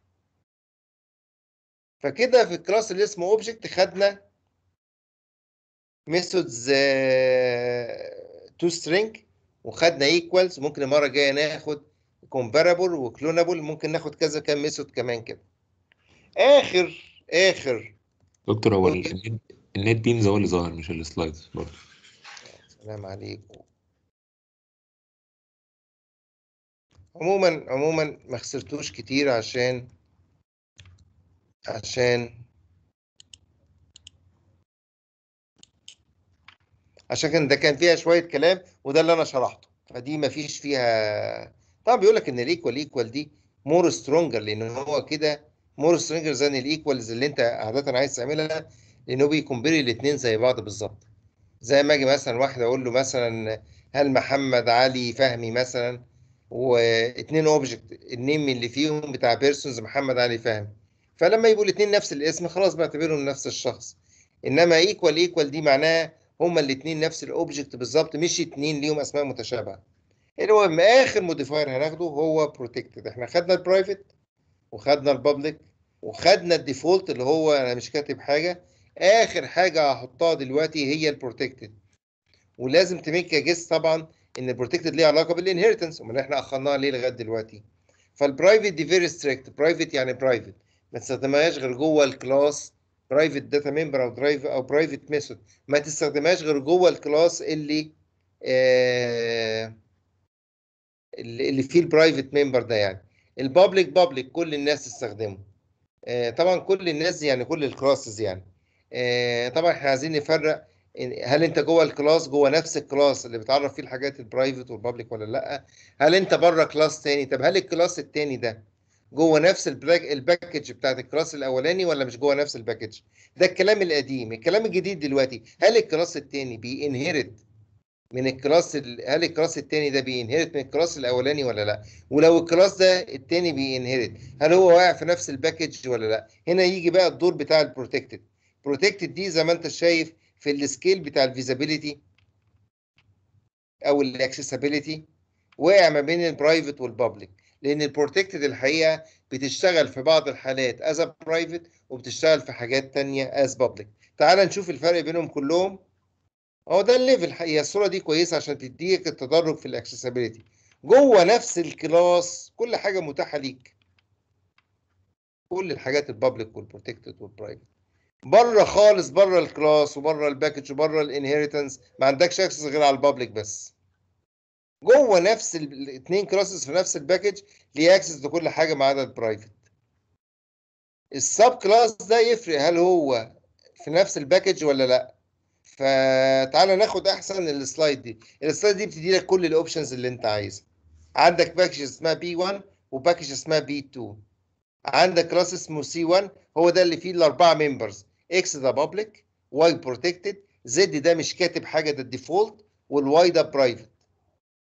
فكده في الكلاس اللي اسمه اوبجكت خدنا ميثودز تو سترينج وخدنا ايكوالز ممكن المره الجايه ناخد كومبارابل وكلونابل ممكن ناخد كذا كام ميثود كمان كده اخر اخر دكتور هو ال- النت النت بيمز هو اللي ظاهر مش السلايدز برضه سلام عليكم عموما عموما ما خسرتوش كتير عشان عشان عشان كان ده كان فيها شويه كلام وده اللي انا شرحته فدي ما فيش فيها طبعا بيقول لك ان الايكوال ايكوال دي مور سترونجر لان هو كده مور سترونجر زي الايكوالز اللي انت عاده عايز تعملها لانه بيكمبير الاثنين زي بعض بالظبط زي ما اجي مثلا واحد اقول له مثلا هل محمد علي فهمي مثلا واثنين اوبجكت النيم اللي فيهم بتاع بيرسونز محمد علي فهمي فلما يبقوا الاثنين نفس الاسم خلاص بعتبرهم نفس الشخص انما ايكوال ايكوال دي معناها هما الاثنين نفس الاوبجكت بالظبط مش اتنين ليهم اسماء متشابهه المهم اخر موديفاير هناخده هو بروتكتد احنا خدنا البرايفت وخدنا البابليك وخدنا الديفولت اللي هو انا مش كاتب حاجه اخر حاجه هحطها دلوقتي هي البروتكتد ولازم تميك جيس طبعا ان البروتكتد ليه علاقه بالانهيرتنس امال احنا اخرناها ليه لغايه دلوقتي فالبرايفت دي فيري ستريكت برايفت يعني برايفت ما تستخدمهاش غير جوه الكلاس برايفت داتا ممبر او درايف او برايفت ميثود ما تستخدمهاش غير جوه الكلاس اللي آه اللي اللي فيه البرايفت ممبر ده يعني البابليك بابليك كل الناس تستخدمه آه طبعا كل الناس دي يعني كل الكلاسز يعني آه طبعا احنا عايزين نفرق إن- هل انت جوه الكلاس جوه نفس الكلاس اللي بتعرف فيه الحاجات البرايفت والبابليك ولا لا هل انت بره كلاس تاني طب هل الكلاس التاني ده جوه نفس البلاك الباكج بتاعت الكلاس الاولاني ولا مش جوه نفس الباكج ده الكلام القديم الكلام الجديد دلوقتي هل الكلاس التاني بينهرت من الكلاس ال- هل الكلاس التاني ده بينهرت من الكلاس الاولاني ولا لا ولو الكلاس ده التاني بينهرت هل هو واقع في نفس الباكج ولا لا هنا يجي بقى الدور بتاع البروتكتد بروتكتد دي زي ما انت شايف في السكيل بتاع الفيزابيليتي او الاكسسبيليتي واقع ما بين البرايفت والبابليك لان البروتكتد الحقيقه بتشتغل في بعض الحالات از برايفت وبتشتغل في حاجات تانية از بابليك تعال نشوف الفرق بينهم كلهم هو ده الليفل الحقيقه الصوره دي كويسه عشان تديك التدرج في الاكسسبيليتي جوه نفس الكلاس كل حاجه متاحه ليك كل الحاجات البابليك والبروتكتد والبرايفت بره خالص بره الكلاس وبره الباكج وبره الانهيرتنس ما عندكش اكسس غير على البابليك بس جوه نفس الاثنين كلاسز في نفس الباكج ليه اكسس لكل حاجه ما عدا البرايفت السب كلاس ده يفرق هل هو في نفس الباكج ولا لا فتعالى ناخد احسن السلايد دي السلايد دي بتدي لك كل الاوبشنز اللي انت عايزها عندك باكج اسمها بي 1 وباكج اسمها بي 2 عندك كلاس اسمه سي 1 هو ده اللي فيه الاربعه ممبرز اكس ده بابليك واي بروتكتد زد ده مش كاتب حاجه ده الديفولت والواي ده برايفت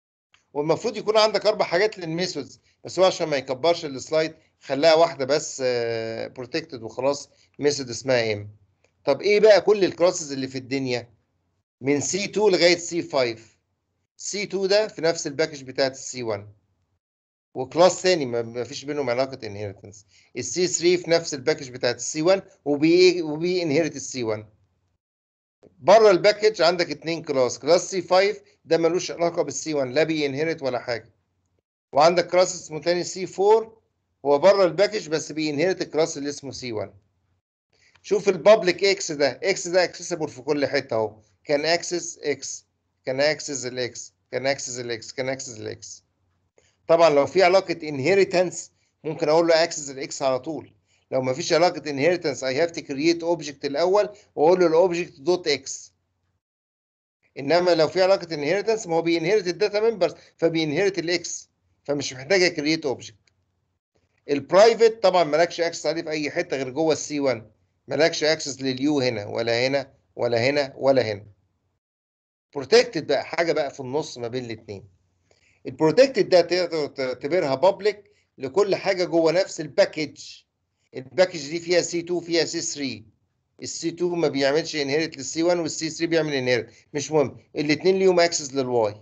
والمفروض يكون عندك اربع حاجات للميثودز بس هو عشان ما يكبرش السلايد خلاها واحده بس بروتكتد وخلاص ميثود اسمها ام طب ايه بقى كل الكلاسز اللي في الدنيا من سي 2 لغايه سي 5 سي 2 ده في نفس الباكج بتاعت السي 1 وكلاس ثاني ما ما فيش بينهم علاقه انهيرتنس السي 3 في نفس الباكج بتاعت السي 1 وبي وبي انهيرت السي 1 بره الباكج عندك اتنين كلاس كلاس سي 5 ده ملوش علاقه بالسي 1 لا بينهرت ولا حاجه وعندك كلاس اسمه تاني سي 4 هو بره الباكج بس بينهرت الكلاس اللي اسمه سي 1 شوف البابليك اكس ده اكس ده اكسسبل في كل حته اهو كان اكسس اكس كان اكسس الاكس كان اكسس الاكس كان اكسس الاكس طبعا لو في علاقه انهيرتنس ممكن اقول له اكسس الاكس على طول لو ما فيش علاقه انهيرتنس اي هاف تو كرييت اوبجكت الاول واقول له الاوبجكت دوت اكس انما لو في علاقه انهيرتنس ما هو بينهرت الداتا ممبرز فبينهرت الاكس فمش محتاج كرييت اوبجكت البرايفت طبعا مالكش اكسس عليه في اي حته غير جوه السي 1 مالكش اكسس لليو هنا ولا هنا ولا هنا ولا هنا بروتكتد بقى حاجه بقى في النص ما بين الاثنين البروتكتد ده تقدر تعتبرها بابليك لكل حاجه جوه نفس الباكج الباكج دي فيها سي 2 فيها سي 3 السي 2 ما بيعملش انهيرت للسي 1 والسي 3 بيعمل انهيرت مش مهم الاثنين ليهم اكسس للواي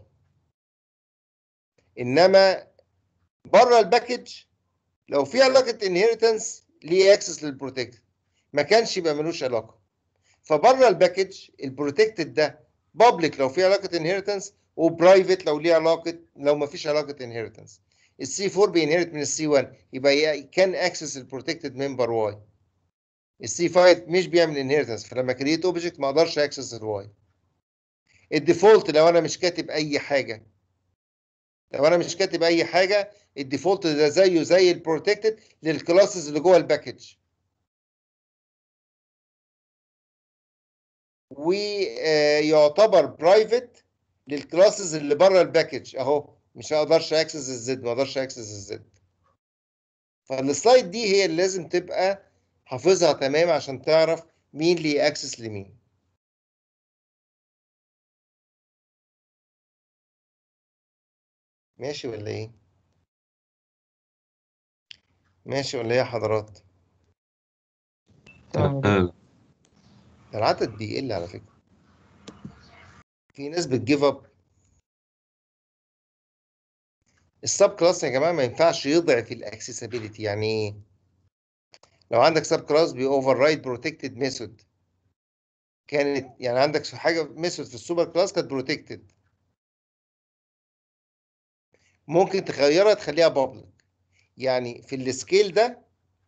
انما بره الباكج لو في علاقه انهيرتنس ليه اكسس للبروتكتد ما كانش يبقى ملوش علاقه فبره الباكج البروتكتد ده بابليك لو في علاقه انهيرتنس وبرايفت لو ليه علاقه لو ما فيش علاقه انهيرتنس السي 4 بينهرت من السي 1 يبقى كان اكسس البروتكتد ممبر واي السي 5 مش بيعمل انهيرتنس فلما كريت اوبجكت ما اقدرش اكسس الواي الديفولت لو انا مش كاتب اي حاجه لو انا مش كاتب اي حاجه الديفولت ده زيه زي البروتكتد للكلاسز اللي جوه الباكج ويعتبر برايفت للكلاسز اللي بره الباكج اهو مش هقدرش اكسس الزد ما اقدرش اكسس الزد فالسلايد دي هي اللي لازم تبقى حافظها تمام عشان تعرف مين ليه اكسس لمين ماشي ولا ايه ماشي ولا ايه يا حضرات تمام آه. العدد بيقل على فكرة في ناس بتجيف اب السب كلاس يا جماعه ما ينفعش يضعف الاكسسبيليتي يعني ايه لو عندك سب كلاس بيوفر رايت بروتكتد ميثود كانت يعني عندك حاجه ميثود في السوبر كلاس كانت بروتكتد ممكن تغيرها تخليها بابليك يعني في السكيل ده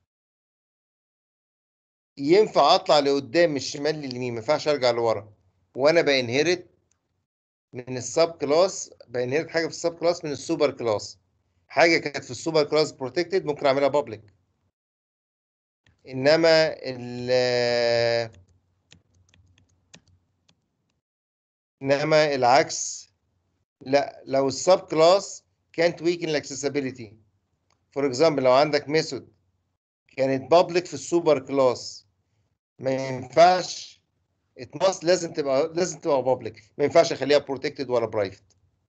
ينفع اطلع لقدام من الشمال لليمين ما ينفعش ارجع لورا وانا بانهرت من السب كلاس بانهرت حاجه في السب كلاس من السوبر كلاس حاجه كانت في السوبر كلاس بروتكتد ممكن اعملها بابليك انما ال انما العكس لا لو السب كلاس كانت ويكن الاكسسبيليتي فور اكزامبل لو عندك ميثود كانت بابليك في السوبر كلاس ما ينفعش اتماس لازم تبقى لازم تبقى بابليك ما ينفعش اخليها بروتكتد ولا برايفت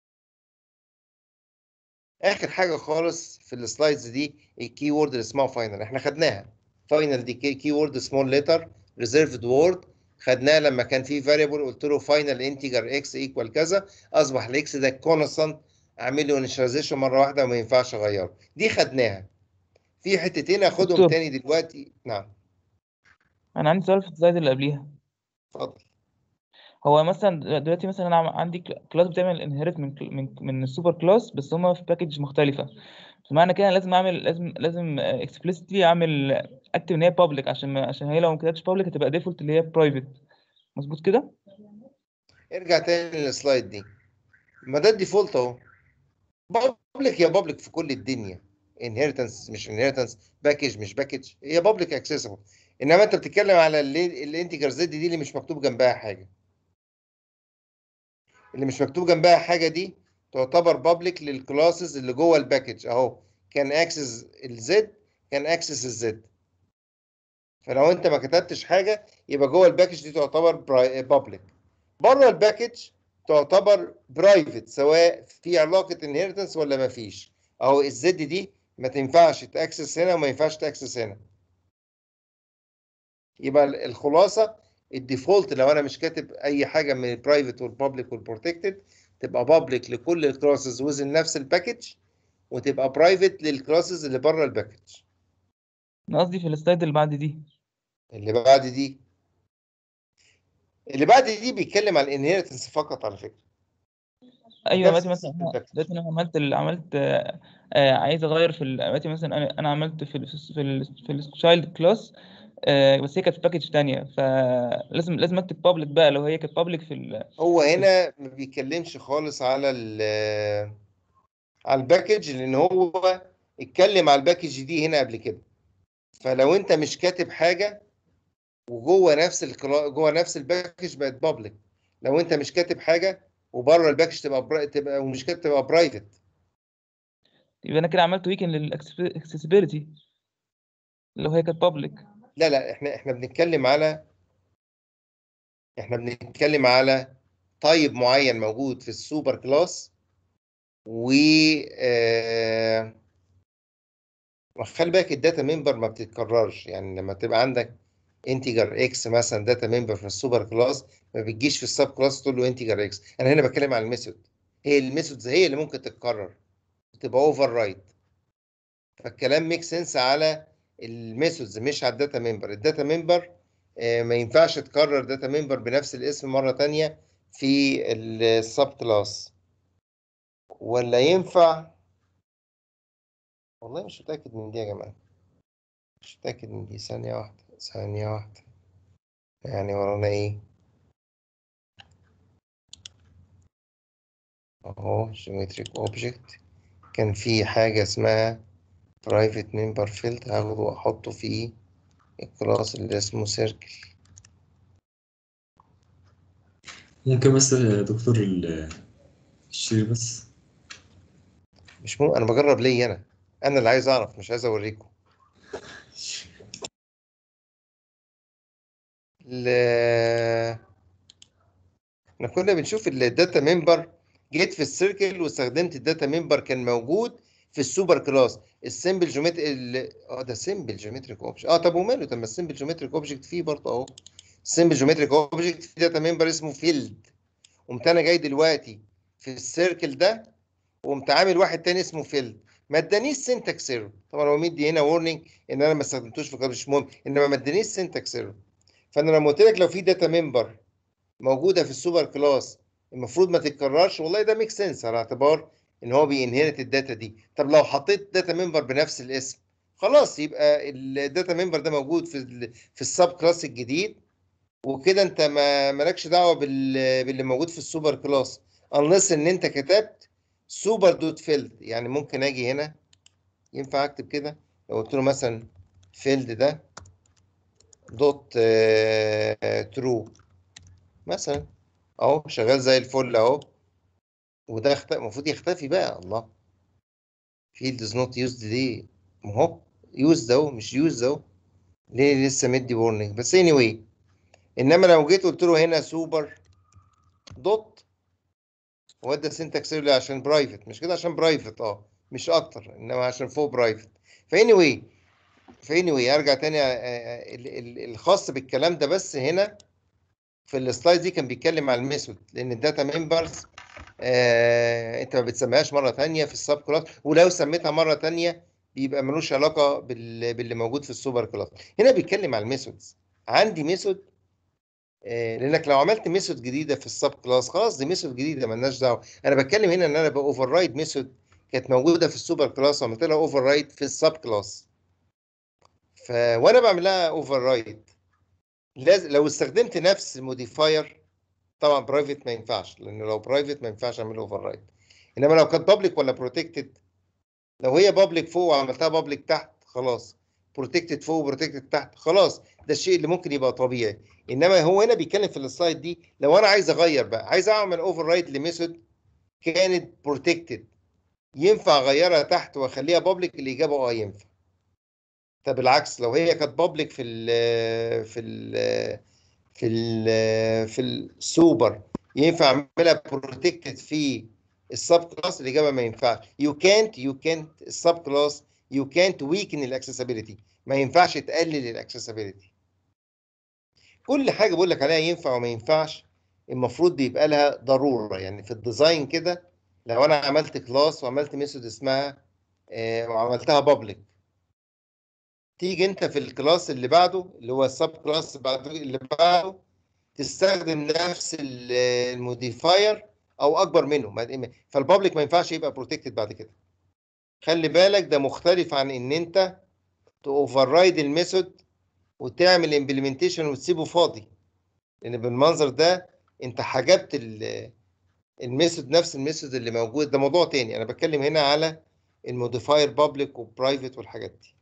اخر حاجه خالص في السلايدز دي الكي وورد اللي اسمها فاينل احنا خدناها فاينل دي كي وورد سمول ليتر ريزيرفد وورد خدناها لما كان في فاريبل قلت له فاينل انتجر اكس ايكوال كذا اصبح الاكس ده كونستانت اعمل له انيشاليزيشن مره واحده وما ينفعش اغيره دي خدناها في حتتين اخدهم دكتور. تاني دلوقتي نعم انا عندي سؤال في السلايد اللي قبليها اتفضل هو مثلا دلوقتي مثلا انا عندي كلاس بتعمل انهيرت من من من السوبر كلاس بس هما في باكج مختلفه فمعنى كده لازم اعمل لازم لازم اكسبلسيتلي اعمل اكتب ان هي بابليك عشان ما عشان هي لو ما كتبتش بابليك هتبقى ديفولت اللي هي برايفت مظبوط كده ارجع تاني للسلايد دي ما ده الديفولت اهو بابليك هي بابليك في كل الدنيا انهيرتنس مش انهيرتنس باكج مش باكج هي بابليك اكسسبل انما انت بتتكلم على الانتجر زد دي اللي مش مكتوب جنبها حاجه اللي مش مكتوب جنبها حاجه دي تعتبر بابليك للكلاسز اللي جوه الباكج اهو كان اكسس الزد كان اكسس الزد فلو انت ما كتبتش حاجه يبقى جوه الباكج دي تعتبر بابليك بره الباكج تعتبر برايفت سواء في علاقه انهيرتنس ولا ما فيش اهو الزد دي ما تنفعش تاكسس هنا وما ينفعش تاكسس هنا يبقى ال- الخلاصه الديفولت لو انا مش كاتب اي حاجه من البرايفت والبابليك والبروتكتد تبقى بابليك لكل الكلاسز وزن نفس الباكج وتبقى برايفت للكلاسز اللي بره الباكج انا قصدي في السلايد اللي بعد دي اللي بعد دي اللي بعد دي بيتكلم عن الانهيرتنس فقط على فكره ايوه نفس دلوقتي مثلا أنا- السنتكس. دلوقتي انا عملت ال- عملت آه، آه، عايز اغير في ال- دلوقتي مثلا انا انا عملت في ال في ال في التشايلد كلاس بس هي كانت في باكج تانية فلازم لازم اكتب بابليك بقى لو هي كانت بابليك في ال هو هنا ما بيتكلمش خالص على ال على الباكج لان هو اتكلم على الباكج دي هنا قبل كده فلو انت مش كاتب حاجه وجوه نفس الكلا... جوه نفس الباكج بقت بابليك لو انت مش كاتب حاجه وبره الباكج تبقى برا... تبقى ومش كاتب تبقى برايفت يبقى انا كده عملت ويكند للاكسسبيلتي لو هي كانت بابليك لا لا احنا احنا بنتكلم على احنا بنتكلم على طيب معين موجود في السوبر كلاس و آه، خلي بالك الداتا ممبر ما بتتكررش يعني لما تبقى عندك انتجر اكس مثلا داتا ممبر في السوبر كلاس ما بتجيش في السب كلاس تقول له انتجر اكس انا هنا بتكلم على الميثود هي الميثودز هي اللي ممكن تتكرر تبقى اوفر رايت فالكلام ميك سنس على الميثودز مش على الداتا ممبر الداتا ممبر ما ينفعش تكرر داتا ممبر بنفس الاسم مرة تانية في السب كلاس ولا ينفع والله مش متأكد من دي يا جماعة مش متأكد من دي ثانية واحدة ثانية واحدة يعني ورانا ايه اهو geometric object كان في حاجة اسمها private member field هاخده واحطه في الكلاس اللي اسمه circle ممكن بس يا دكتور ال- الشير بس مش مهم انا بجرب ليه انا انا اللي عايز اعرف مش عايز اوريكم ال احنا كنا بنشوف الداتا ممبر جيت في السيركل واستخدمت الداتا ممبر كان موجود في السوبر كلاس السمبل جيومتريك اه ده سمبل جيومتريك اوبجكت اه طب وماله طب ما السمبل جيومتريك اوبجكت فيه برضه اهو السمبل جيومتريك اوبجكت في داتا ممبر اسمه فيلد قمت انا جاي دلوقتي في السيركل ده وقمت عامل واحد تاني اسمه فيلد ما ادانيش سنتكس ايرور طبعا هو مدي هنا وورنينج ان انا ما استخدمتوش في قبل مش مهم انما ما ادانيش سنتكس ايرور فانا لما قلت لك لو في داتا ممبر موجوده في السوبر كلاس المفروض ما تتكررش والله ده ميك سنس على اعتبار ان هو بينهرت الداتا دي طب لو حطيت داتا ممبر بنفس الاسم خلاص يبقى الداتا ممبر ده موجود في ال في السب كلاس الجديد وكده انت ما مالكش دعوه بال- باللي موجود في السوبر كلاس unless ان انت كتبت سوبر دوت فيلد يعني ممكن اجي هنا ينفع اكتب كده لو قلت له مثلا فيلد ده دوت ترو مثلا اهو شغال زي الفل اهو وده اخت- المفروض يختفي بقى الله فيلد از نوت يوزد ليه ما هو يوزد اهو مش يوزد اهو ليه لسه مدي وورنينج بس اني anyway. انما لو جيت قلت له هنا سوبر دوت هو ده سنتكس ليه عشان برايفت مش كده عشان برايفت اه مش اكتر انما عشان فوق برايفت فاني واي فاني واي ارجع تاني آه، آه، ال- ال- الخاص بالكلام ده بس هنا في السلايد دي كان بيتكلم على الميثود لان الداتا ممبرز آه انت ما بتسميهاش مره تانية في السب كلاس ولو سميتها مره تانية بيبقى ملوش علاقه بال- باللي موجود في السوبر كلاس هنا بيتكلم على الميثودز عندي ميثود آه، لانك لو عملت ميثود جديده في السب كلاس خلاص دي ميثود جديده مالناش دعوه انا بتكلم هنا ان انا باوفر رايد ميثود كانت موجوده في السوبر كلاس وعملت لها اوفر رايد في السب كلاس ف وانا بعمل لها اوفر رايد لازم لو استخدمت نفس الموديفاير طبعا برايفت ما ينفعش لان لو برايفت ما ينفعش اعمل اوفر رايد انما لو كانت بابليك ولا بروتكتد لو هي بابليك فوق وعملتها بابليك تحت خلاص بروتكتد فوق وبروتكتد تحت خلاص ده الشيء اللي ممكن يبقى طبيعي انما هو هنا بيتكلم في السلايد دي لو انا عايز اغير بقى عايز اعمل اوفر رايد لميثود كانت بروتكتد ينفع اغيرها تحت واخليها بابليك الاجابه اه ينفع طب العكس لو هي كانت بابليك في ال في ال في ال في السوبر ينفع اعملها بروتكتد في السب كلاس الاجابه ما ينفعش يو كانت يو كانت السب كلاس يو كانت ويكن الاكسسبيلتي ما ينفعش تقلل الاكسسبيلتي كل حاجه بقول لك عليها ينفع وما ينفعش المفروض بيبقى لها ضروره يعني في الديزاين كده لو انا عملت كلاس وعملت ميثود اسمها آه، وعملتها بابليك تيجي انت في الكلاس اللي بعده اللي هو السب كلاس بعده اللي بعده تستخدم نفس ال- الموديفاير او اكبر منه ما- فالبابليك ما ينفعش يبقى بروتكتد بعد كده خلي بالك ده مختلف عن ان انت تاوفر رايد الميثود وتعمل امبلمنتيشن وتسيبه فاضي لان بالمنظر ده انت حجبت ال- الميثود نفس الميثود اللي موجود ده موضوع تاني انا بتكلم هنا على الموديفاير بابليك وبرايفت والحاجات دي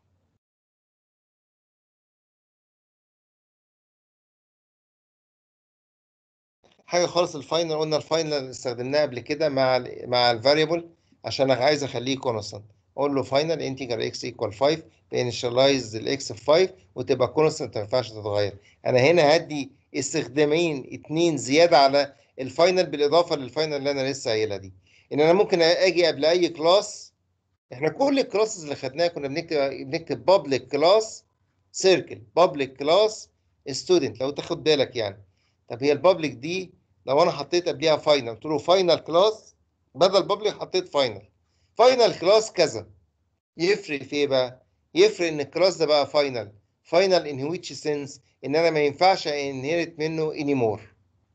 حاجه خالص الفاينل قلنا الفاينل استخدمناه قبل كده مع ال مع الفاريبل عشان انا عايز اخليه كونستانت اقول له فاينل انتجر اكس ايكوال 5 بانيشاليز الاكس في 5 وتبقى كونستانت ما ينفعش تتغير انا هنا هدي استخدامين اتنين زياده على الفاينل بالاضافه للفاينل اللي انا لسه قايلها دي ان انا ممكن اجي قبل اي كلاس احنا كل الكلاسز اللي خدناها كنا بنكتب بنكتب بابليك كلاس سيركل بابليك كلاس ستودنت لو تاخد بالك يعني طب هي البابليك دي لو انا حطيت قبليها فاينل قلت له فاينل كلاس بدل بابليك حطيت فاينل فاينل كلاس كذا يفرق في ايه بقى يفرق ان الكلاس ده بقى فاينل فاينل ان ويتش سنس ان انا ما ينفعش انهيرت منه اني مور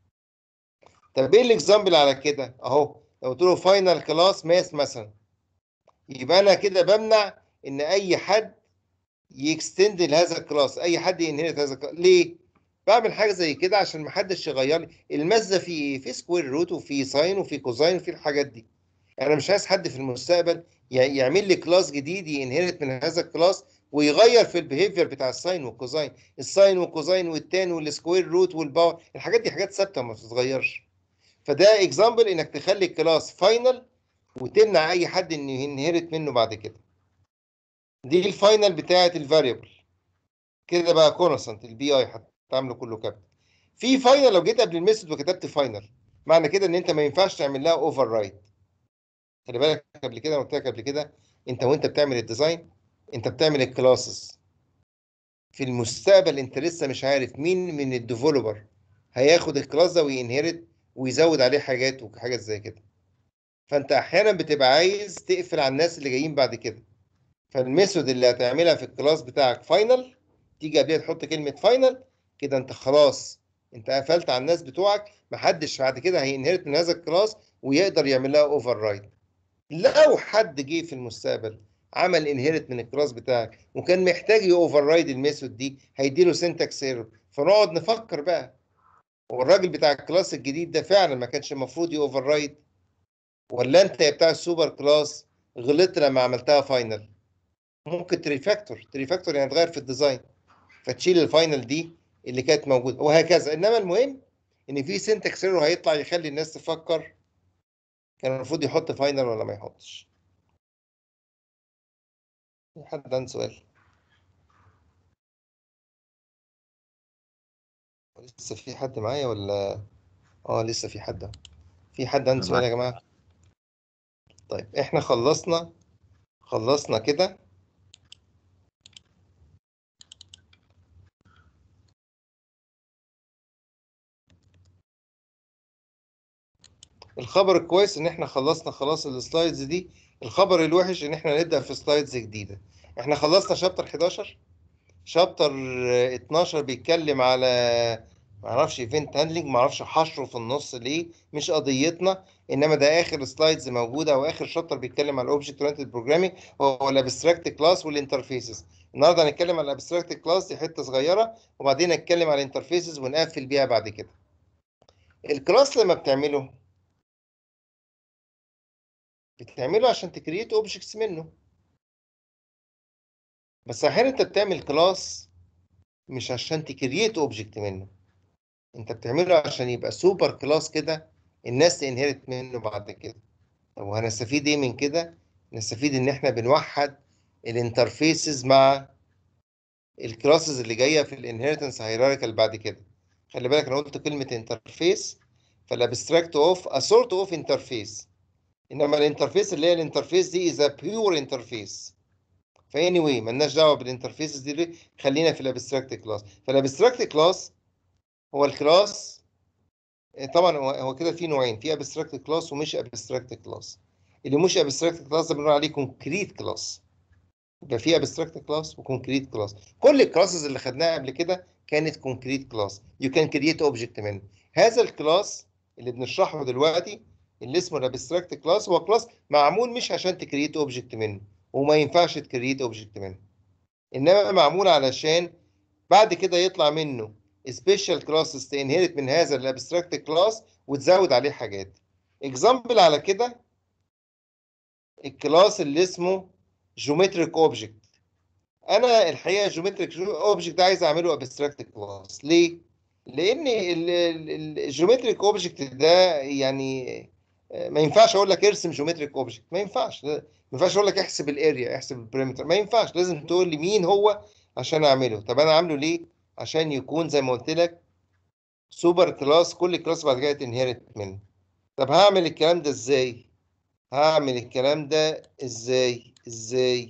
طب ايه الاكزامبل على كده اهو لو قلت له فاينل كلاس ماس مثلا يبقى انا كده بمنع ان اي حد يكستند لهذا الكلاس اي حد ينهرت هذا الكلاس ليه بعمل حاجه زي كده عشان ما حدش يغير لي الماس ده فيه ايه في سكوير روت وفي ساين وفي كوزاين وفي الحاجات دي انا مش عايز حد في المستقبل ي- يعمل لي كلاس جديد ينهرت من هذا الكلاس ويغير في البيهيفير بتاع الساين والكوزاين الساين والكوزاين والتان والسكوير روت والباور الحاجات دي حاجات ثابته ما بتتغيرش فده اكزامبل انك تخلي الكلاس فاينل وتمنع اي حد انه ينهرت منه بعد كده دي الفاينل بتاعه الفاريبل كده بقى كونستانت البي اي هتعمله كله كابت في فاينل لو جيت قبل الميثود وكتبت فاينل معنى كده ان انت ما ينفعش تعمل لها اوفر رايد خلي بالك قبل كده أنا قلت لك قبل كده انت وانت بتعمل الديزاين انت بتعمل الكلاسز في المستقبل انت لسه مش عارف مين من الديفلوبر هياخد الكلاس ده وينهرت ويزود عليه حاجات وحاجات زي كده فانت احيانا بتبقى عايز تقفل على الناس اللي جايين بعد كده فالميثود اللي هتعملها في الكلاس بتاعك فاينل تيجي قبلها تحط كلمه فاينل كده انت خلاص انت قفلت على الناس بتوعك محدش بعد كده هينهرت من هذا الكلاس ويقدر يعمل لها اوفر رايد لو حد جه في المستقبل عمل انهيرت من الكلاس بتاعك وكان محتاج يوفر رايد الميثود دي هيديله سنتكس ايرور فنقعد نفكر بقى هو الراجل بتاع الكلاس الجديد ده فعلا ما كانش المفروض يوفر رايد ولا انت يا بتاع السوبر كلاس غلطت لما عملتها فاينل ممكن تريفاكتور تريفاكتور يعني تغير في الديزاين فتشيل الفاينل دي اللي كانت موجوده وهكذا انما المهم ان في سنتكس ايرور هيطلع يخلي الناس تفكر كان المفروض يحط فاينل ولا ما يحطش في حد عنده سؤال لسه في حد معايا ولا اه لسه في حد أهو. في حد عنده سؤال يا جماعه طيب احنا خلصنا خلصنا كده الخبر الكويس ان احنا خلصنا خلاص السلايدز دي الخبر الوحش ان احنا نبدأ في سلايدز جديدة احنا خلصنا شابتر 11 شابتر 12 بيتكلم على معرفش ايفنت هاندلنج معرفش حشره في النص ليه مش قضيتنا انما ده اخر سلايدز موجوده واخر شابتر بيتكلم على الاوبجكت اورينتد بروجرامينج هو الابستراكت كلاس والانترفيسز النهارده هنتكلم على الابستراكت كلاس دي حته صغيره وبعدين نتكلم على الانترفيسز ونقفل بيها بعد كده الكلاس لما بتعمله بتعمله عشان تكريت اوبجكتس منه بس احيانا انت بتعمل كلاس مش عشان تكريت اوبجكت منه انت بتعمله عشان يبقى سوبر كلاس كده الناس تنهرت منه بعد كده طب وهنستفيد ايه من كده نستفيد ان احنا بنوحد الانترفيسز مع الكلاسز اللي جايه في الانهيرتنس هيراريكال بعد كده خلي بالك انا قلت كلمه انترفيس فالابستراكت اوف a sort of interface انما الانترفيس اللي هي الانترفيس دي is a pure interface فاني واي مالناش دعوه بالانترفيسز دي ليه؟ خلينا في الابستراكت كلاس فالابستراكت كلاس هو الكلاس طبعا هو هو كده في نوعين في ابستراكت كلاس ومش ابستراكت كلاس اللي مش ابستراكت كلاس ده بنقول عليه كونكريت كلاس يبقى في ابستراكت كلاس وكونكريت كلاس كل الكلاسز اللي خدناها قبل كده كانت كونكريت كلاس يو كان كرييت اوبجكت منه هذا الكلاس اللي بنشرحه دلوقتي اللي اسمه الابستراكت كلاس هو كلاس معمول مش عشان تكريت اوبجكت منه وما ينفعش تكريت اوبجكت منه انما معمول علشان بعد كده يطلع منه سبيشال كلاسز تنهرت من هذا الابستراكت كلاس وتزود عليه حاجات اكزامبل على كده الكلاس اللي اسمه جيومتريك اوبجكت انا الحقيقه جيومتريك اوبجكت ده عايز اعمله ابستراكت كلاس ليه لان الجيومتريك اوبجكت ده يعني آه، ما ينفعش اقول لك ارسم جيومتريك اوبجكت ما ينفعش ما ينفعش اقول لك احسب الاريا احسب البريمتر ما ينفعش لازم تقول لي مين هو عشان اعمله طب انا عامله ليه عشان يكون زي ما قلت لك سوبر كلاس كل كلاس بعد كده تنهرت منه طب هعمل الكلام ده ازاي هعمل الكلام ده ازاي ازاي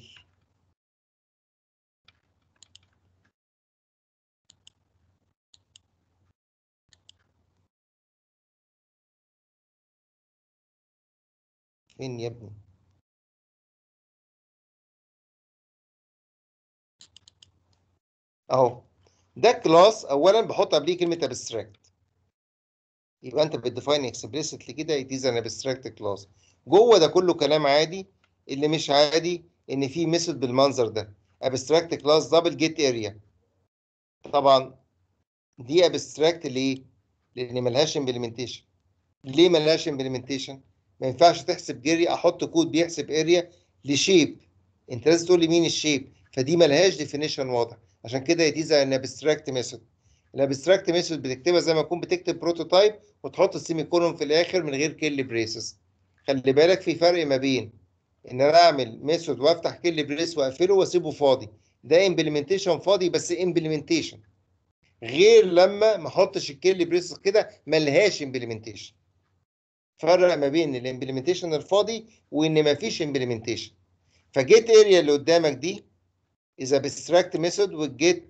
فين يا ابني اهو ده كلاس اولا بحط قبليه كلمه ابستراكت يبقى انت بتديفاين اكسبليسيتلي كده it is an abstract class جوه ده كله كلام عادي اللي مش عادي ان في ميثود بالمنظر ده abstract class double get area طبعا دي abstract ليه؟ لان ملهاش implementation ليه ملهاش implementation؟ ما ينفعش تحسب جري احط كود بيحسب اريا لشيب انت لازم تقول لي مين الشيب فدي ملهاش ديفينيشن واضح عشان كده دي زي ان ابستراكت ميثود الابستراكت ميثود بتكتبها زي ما تكون بتكتب بروتوتايب وتحط السيمي كولون في الاخر من غير كل بريسز خلي بالك في فرق ما بين ان انا اعمل ميثود وافتح كل بريس واقفله واسيبه فاضي ده امبلمنتيشن فاضي بس امبلمنتيشن غير لما ما احطش الكل بريس كده ملهاش امبلمنتيشن فرق ما بين الامبلمنتيشن الفاضي وان ما فيش امبلمنتيشن فجيت اريا اللي قدامك دي is abstract method والجيت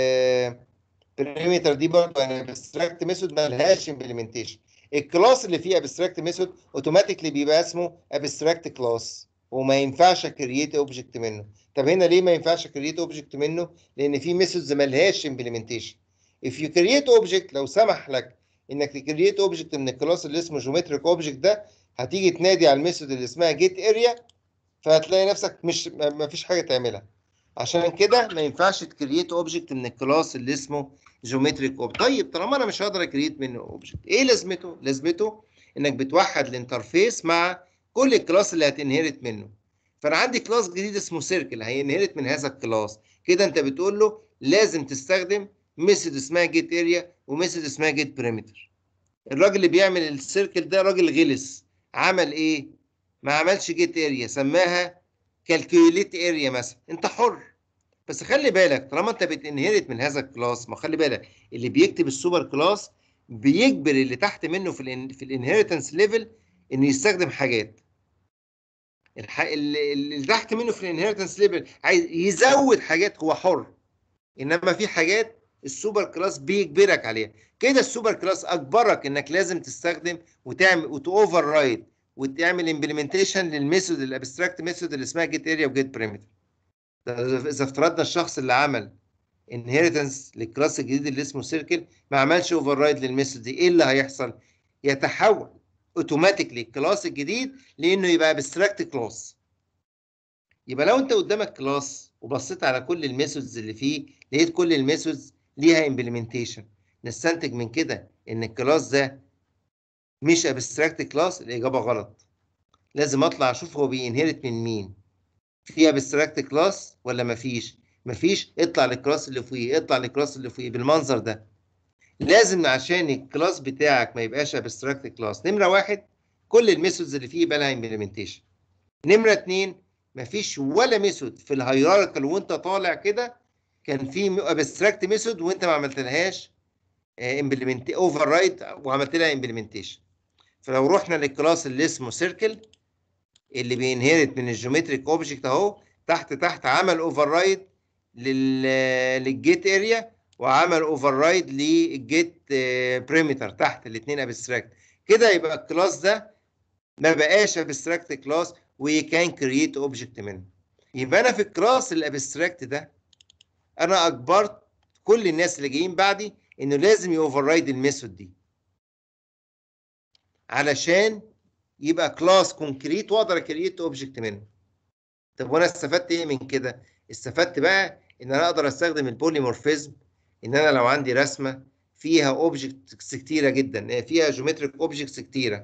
perimeter دي برضه يعني abstract method مالهاش implementation الكلاس اللي فيه abstract method اوتوماتيكلي بيبقى اسمه abstract class وما ينفعش كرييت اوبجكت منه طب هنا ليه ما ينفعش كرييت اوبجكت منه لان في ميثودز مالهاش implementation if you create object لو سمح لك انك تكريت اوبجكت من الكلاس اللي اسمه جيومتريك اوبجكت ده هتيجي تنادي على الميثود اللي اسمها جيت اريا فهتلاقي نفسك مش ما فيش حاجه تعملها عشان كده ما ينفعش تكريت اوبجكت من الكلاس اللي اسمه جيومتريك اوبجكت طيب طالما انا مش هقدر اكريت منه اوبجكت ايه لازمته لازمته انك بتوحد الانترفيس مع كل الكلاس اللي هتنهرت منه فانا عندي كلاس جديد اسمه سيركل هينهرت من هذا الكلاس كده انت بتقول له لازم تستخدم ميثود اسمها جيت اريا وميثود اسمها جيت بريمتر الراجل اللي بيعمل السيركل ده راجل غلس عمل ايه ما عملش جيت اريا سماها كالكيوليت اريا مثلا انت حر بس خلي بالك طالما انت بتنهرت من هذا الكلاس ما خلي بالك اللي بيكتب السوبر كلاس بيجبر اللي تحت منه في ال في الانهيرتنس ليفل انه يستخدم حاجات الح... اللي اللي تحت منه في الانهيرتنس ليفل عايز يزود حاجات هو حر انما في حاجات السوبر كلاس بيجبرك عليها كده السوبر كلاس اجبرك انك لازم تستخدم وتعمل وتوفر رايد وتعمل امبلمنتيشن للميثود الابستراكت ميثود اللي اسمها جيت اريا وجيت بريمتر اذا افترضنا الشخص اللي عمل انهيرتنس للكلاس الجديد اللي اسمه سيركل ما عملش اوفر رايد للميثود دي ايه اللي هيحصل يتحول اوتوماتيكلي الكلاس الجديد لانه يبقى ابستراكت كلاس يبقى لو انت قدامك كلاس وبصيت على كل الميثودز اللي فيه لقيت كل الميثودز ليها امبلمنتيشن نستنتج من كده ان الكلاس ده مش ابستراكت كلاس الاجابه غلط لازم اطلع اشوف هو بينهرت من مين في ابستراكت كلاس ولا مفيش مفيش اطلع للكلاس اللي فوقيه اطلع للكلاس اللي فوقيه بالمنظر ده لازم عشان الكلاس بتاعك ما يبقاش ابستراكت كلاس نمره واحد كل الميثودز اللي فيه يبقى لها امبلمنتيشن نمره اتنين مفيش ولا ميثود في الهيراركال وانت طالع كده كان في ابستراكت ميثود وانت ما عملتلهاش امبلمنت اوفر رايد وعملت لها امبلمنتيشن فلو رحنا للكلاس اللي اسمه سيركل اللي بينهرت من الجيومتريك اوبجكت اهو تحت تحت عمل اوفر رايد للجيت اريا وعمل اوفر رايد للجيت بريمتر تحت الاثنين ابستراكت كده يبقى الكلاس ده ما بقاش ابستراكت كلاس وي كان كرييت اوبجكت منه يبقى انا في الكلاس الابستراكت ده انا اجبرت كل الناس اللي جايين بعدي انه لازم يوفر رايد الميثود دي علشان يبقى كلاس كونكريت واقدر اكريت اوبجكت منه طب وانا استفدت ايه من كده استفدت بقى ان انا اقدر استخدم البوليمورفيزم ان انا لو عندي رسمه فيها اوبجكتس كتيره جدا فيها جيومتريك اوبجكتس كتيره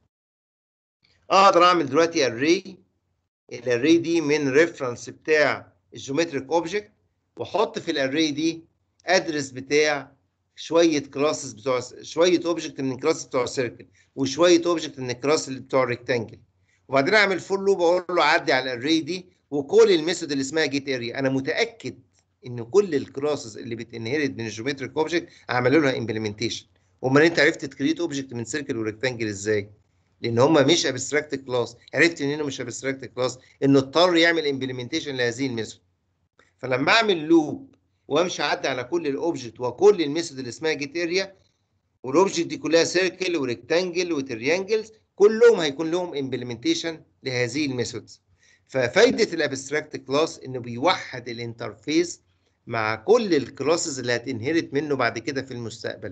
اقدر اعمل دلوقتي اري الاري دي من ريفرنس بتاع الجيومتريك اوبجكت واحط في الاري دي ادرس بتاع شويه كلاسز بتوع شويه اوبجكت من الكلاس بتوع السيركل وشويه اوبجكت من الكلاس اللي بتوع الريكتانجل وبعدين اعمل فول لوب اقول له عدي على الاري دي وكل الميثود اللي اسمها جيت اريا انا متاكد ان كل الكلاسز اللي بتنهرت من الجيومتريك اوبجكت عملوا لها امبلمنتيشن امال انت عرفت تكريت اوبجكت من سيركل وريكتانجل ازاي؟ لان هم مش ابستراكت كلاس عرفت انه مش ابستراكت كلاس انه اضطر يعمل امبلمنتيشن لهذه الميثود فلما اعمل لوب وامشي اعدي على كل الاوبجكت وكل الميثود اللي اسمها جيت اريا والاوبجكت دي كلها سيركل وريكتانجل وتريانجلز كلهم هيكون لهم امبلمنتيشن لهذه الميثودز ففايده الابستراكت كلاس انه بيوحد الانترفيس مع كل الكلاسز اللي هتنهرت منه بعد كده في المستقبل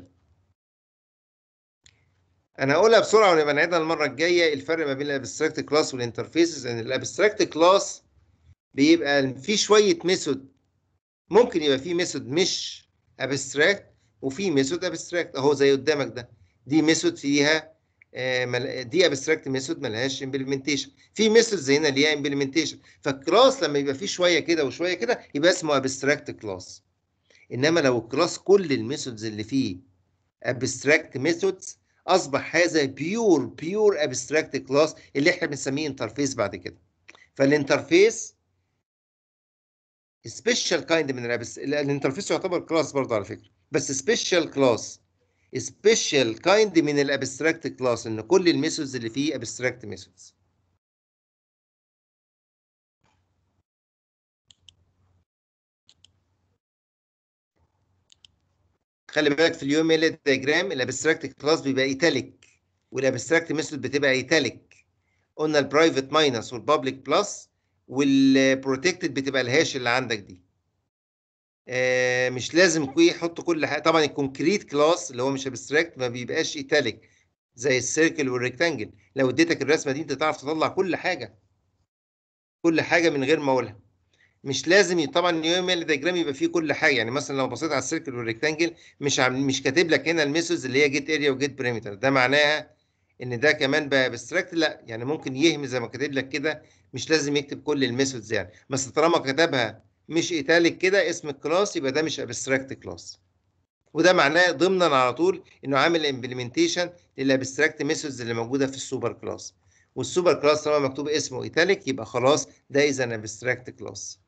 انا هقولها بسرعه ونبقى نعيدها المره الجايه الفرق ما بين الابستراكت كلاس والانترفيسز ان الابستراكت كلاس بيبقى في شويه ميثود ممكن يبقى في ميثود مش ابستراكت وفي ميثود ابستراكت اهو زي قدامك ده دي ميثود فيها آه، مل- دي ابستراكت ميثود ملهاش امبلمنتيشن في ميثود زينا ليها امبلمنتيشن فالكلاس لما يبقى فيه شويه كده وشويه كده يبقى اسمه ابستراكت كلاس انما لو الكلاس كل الميثودز اللي فيه ابستراكت ميثودز اصبح هذا بيور بيور ابستراكت كلاس اللي احنا بنسميه انترفيس بعد كده فالانترفيس سبيشال كايند من الابس الانترفيس يعتبر كلاس برضه على فكره بس سبيشال كلاس سبيشال كايند من الابستراكت كلاس ان كل الميثودز اللي فيه ابستراكت ميثودز خلي بالك في اليوم ال دايجرام الابستراكت كلاس بيبقى ايتاليك والابستراكت ميثود بتبقى ايتاليك قلنا البرايفت ماينس والبابليك بلس والبروتكتد بتبقى الهاش اللي عندك دي آه مش لازم كوي يحط كل حاجه طبعا الكونكريت كلاس اللي هو مش ابستراكت ما بيبقاش ايتاليك زي السيركل والريكتانجل لو اديتك الرسمه دي انت تعرف تطلع كل حاجه كل حاجه من غير ما اقولها مش لازم ي- طبعا اليوم ال دايجرام يبقى فيه كل حاجه يعني مثلا لو بصيت على السيركل والريكتانجل مش عم مش كاتب لك هنا الميثودز اللي هي جيت اريا وجيت بريمتر ده معناها ان ده كمان بقى ابستراكت لا يعني ممكن يهم زي ما كاتب لك كده مش لازم يكتب كل الميثودز يعني بس طالما كتبها مش ايتاليك كده اسم الكلاس يبقى ده مش ابستراكت كلاس وده معناه ضمنا على طول انه عامل امبلمنتيشن للابستراكت ميثودز اللي موجوده في السوبر كلاس والسوبر كلاس طالما مكتوب اسمه ايتاليك يبقى خلاص ده اذا ابستراكت كلاس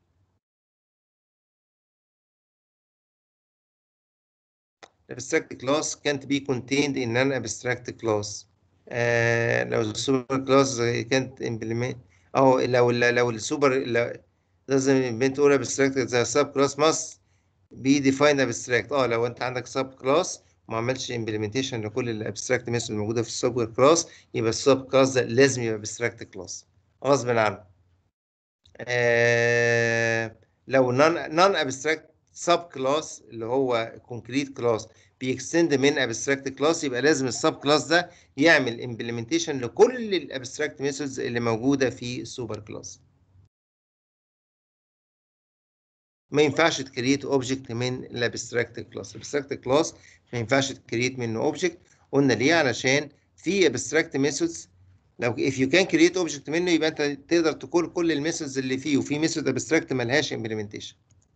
abstract class can't be contained in an abstract class آه لو السوبر كلاس كانت implement او لو لو السوبر لو لازم بنت تقول abstract زي sub class must be defined abstract اه لو انت عندك sub class ما عملتش implementation لكل الابستراكت ميثود الموجوده في السوبر كلاس يبقى السب كلاس ده لازم يبقى abstract كلاس غصب عنه آه لو non non abstract sub class اللي هو concrete class بيكستند من ابستراكت كلاس يبقى لازم السب كلاس ده يعمل امبلمنتيشن لكل الابستراكت ميثودز اللي موجوده في السوبر كلاس ما ينفعش تكريت اوبجكت من الابستراكت كلاس الابستراكت كلاس ما ينفعش تكريت منه اوبجكت قلنا ليه علشان في ابستراكت ميثودز لو if you can create object منه يبقى انت تقدر تقول كل الميثودز اللي فيه وفي ميثود ابستراكت ملهاش امبلمنتيشن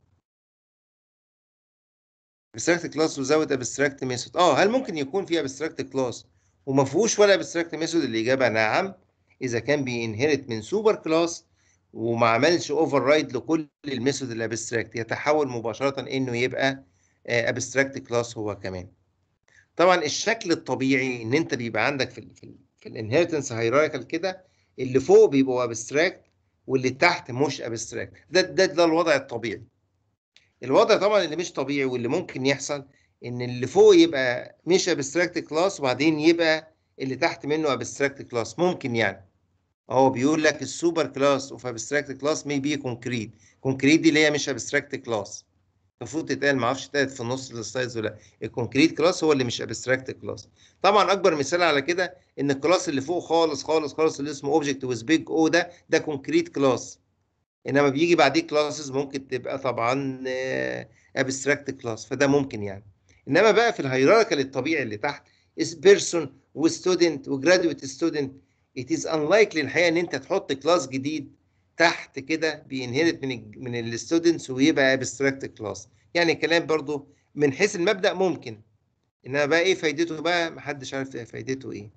abstract class without abstract method اه هل ممكن يكون في abstract class وما فيهوش ولا abstract method الاجابه نعم اذا كان بينهرت من سوبر كلاس وما عملش اوفر رايد لكل الميثود الابستراكت يتحول مباشره انه يبقى abstract class هو كمان طبعا الشكل الطبيعي ان انت بيبقى عندك في ال في, ال في الانهيرتنس هيراركال كده اللي فوق بيبقوا ابستراكت واللي تحت مش ابستراكت ده, ده ده الوضع الطبيعي الوضع طبعا اللي مش طبيعي واللي ممكن يحصل ان اللي فوق يبقى مش ابستراكت كلاس وبعدين يبقى اللي تحت منه ابستراكت كلاس ممكن يعني هو بيقول لك السوبر كلاس اوف ابستراكت كلاس مي بي كونكريت كونكريت دي اللي هي مش ابستراكت كلاس المفروض تتقال ما اعرفش اتقالت في النص السلايدز ولا الكونكريت كلاس هو اللي مش ابستراكت كلاس طبعا اكبر مثال على كده ان الكلاس اللي فوق خالص خالص خالص اللي اسمه اوبجكت ويز بيج او ده ده كونكريت كلاس انما بيجي بعديه كلاسز ممكن تبقى طبعا ابستراكت كلاس فده ممكن يعني انما بقى في الهيراركال الطبيعي اللي تحت is person وستودنت وجراديويت ستودنت it is unlikely الحقيقه ان انت تحط كلاس جديد تحت كده بينهرت من ال من الستودنتس ويبقى ابستراكت كلاس يعني الكلام برضو من حيث المبدا ممكن انما بقى ايه فايدته بقى محدش عارف فايدته ايه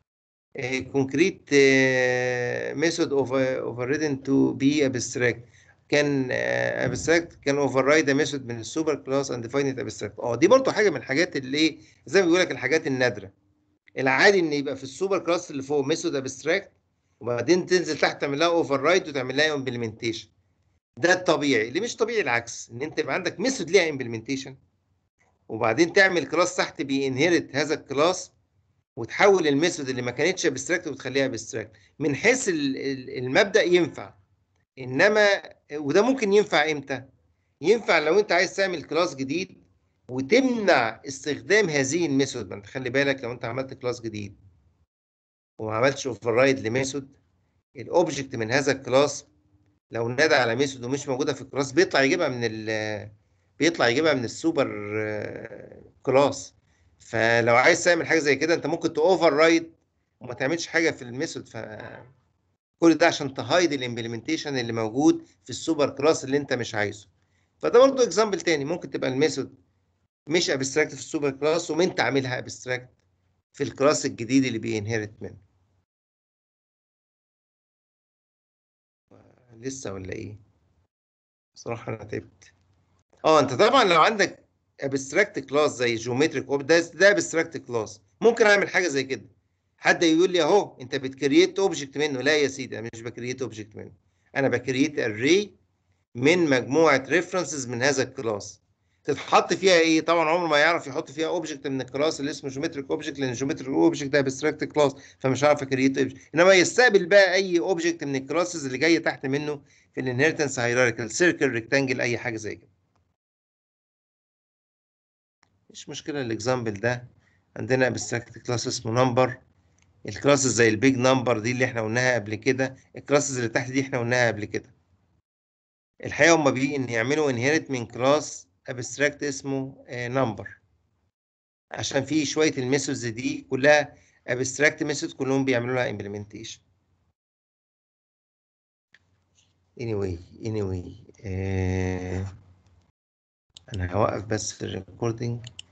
كونكريت ميثود اوف اوفر ريدن تو بي ابستراكت كان ابستراكت كان اوفر رايد ميثود من السوبر كلاس اند ديفاين ابستراكت اه دي برضو حاجه من الحاجات اللي ايه زي ما بيقول لك الحاجات النادره العادي ان يبقى في السوبر كلاس اللي فوق ميثود ابستراكت وبعدين تنزل تحت تعمل لها اوفر رايد وتعمل لها امبلمنتيشن ده الطبيعي اللي مش طبيعي العكس ان انت يبقى عندك ميثود ليها امبلمنتيشن وبعدين تعمل كلاس تحت بينهرت هذا الكلاس وتحول الميثود اللي ما كانتش ابستراكت وتخليها ابستراكت من حيث المبدا ينفع انما وده ممكن ينفع امتى ينفع لو انت عايز تعمل كلاس جديد وتمنع استخدام هذه الميثود ما انت خلي بالك لو انت عملت كلاس جديد وما عملتش اوفر رايد لميثود الاوبجكت من هذا الكلاس لو نادى على ميثود ومش موجوده في الكلاس بيطلع يجيبها من ال بيطلع يجيبها من السوبر كلاس فلو عايز تعمل حاجه زي كده انت ممكن تاوفر رايد وما تعملش حاجه في الميثود ف كل ده عشان تهايد الامبلمنتيشن اللي موجود في السوبر كلاس اللي انت مش عايزه فده برضه اكزامبل تاني ممكن تبقى الميثود مش ابستراكت في السوبر كلاس وانت عاملها ابستراكت في الكلاس الجديد اللي بينهرت منه لسه ولا ايه بصراحه انا تعبت اه انت طبعا لو عندك ابستراكت كلاس زي جيومتريك ده ده ابستراكت كلاس ممكن اعمل حاجه زي كده حد يقول لي اهو انت بتكريت اوبجكت منه لا يا سيدي انا مش بكريت اوبجكت منه انا بكريت اري من مجموعه ريفرنسز من هذا الكلاس تتحط فيها ايه طبعا عمره ما يعرف يحط فيها اوبجكت من الكلاس اللي اسمه جيومتريك اوبجكت لان جيومتريك اوبجكت ده ابستراكت كلاس فمش هعرف اكريت اوبجكت انما يستقبل بقى اي اوبجكت من الكلاسز اللي جايه تحت منه في الانهيرتنس هيراركال سيركل ريكتانجل اي حاجه زي كده مش مشكله الاكزامبل ده عندنا ابستراكت كلاس اسمه نمبر الكلاسز زي البيج نمبر دي اللي احنا قلناها قبل كده الكلاسز اللي تحت دي احنا قلناها قبل كده الحقيقه هم بيجي ان يعملوا انهيرت من كلاس ابستراكت اسمه نمبر عشان في شويه الميثودز دي كلها ابستراكت ميثود كلهم بيعملوا لها امبلمنتيشن anyway anyway آه انا هوقف بس الريكوردينج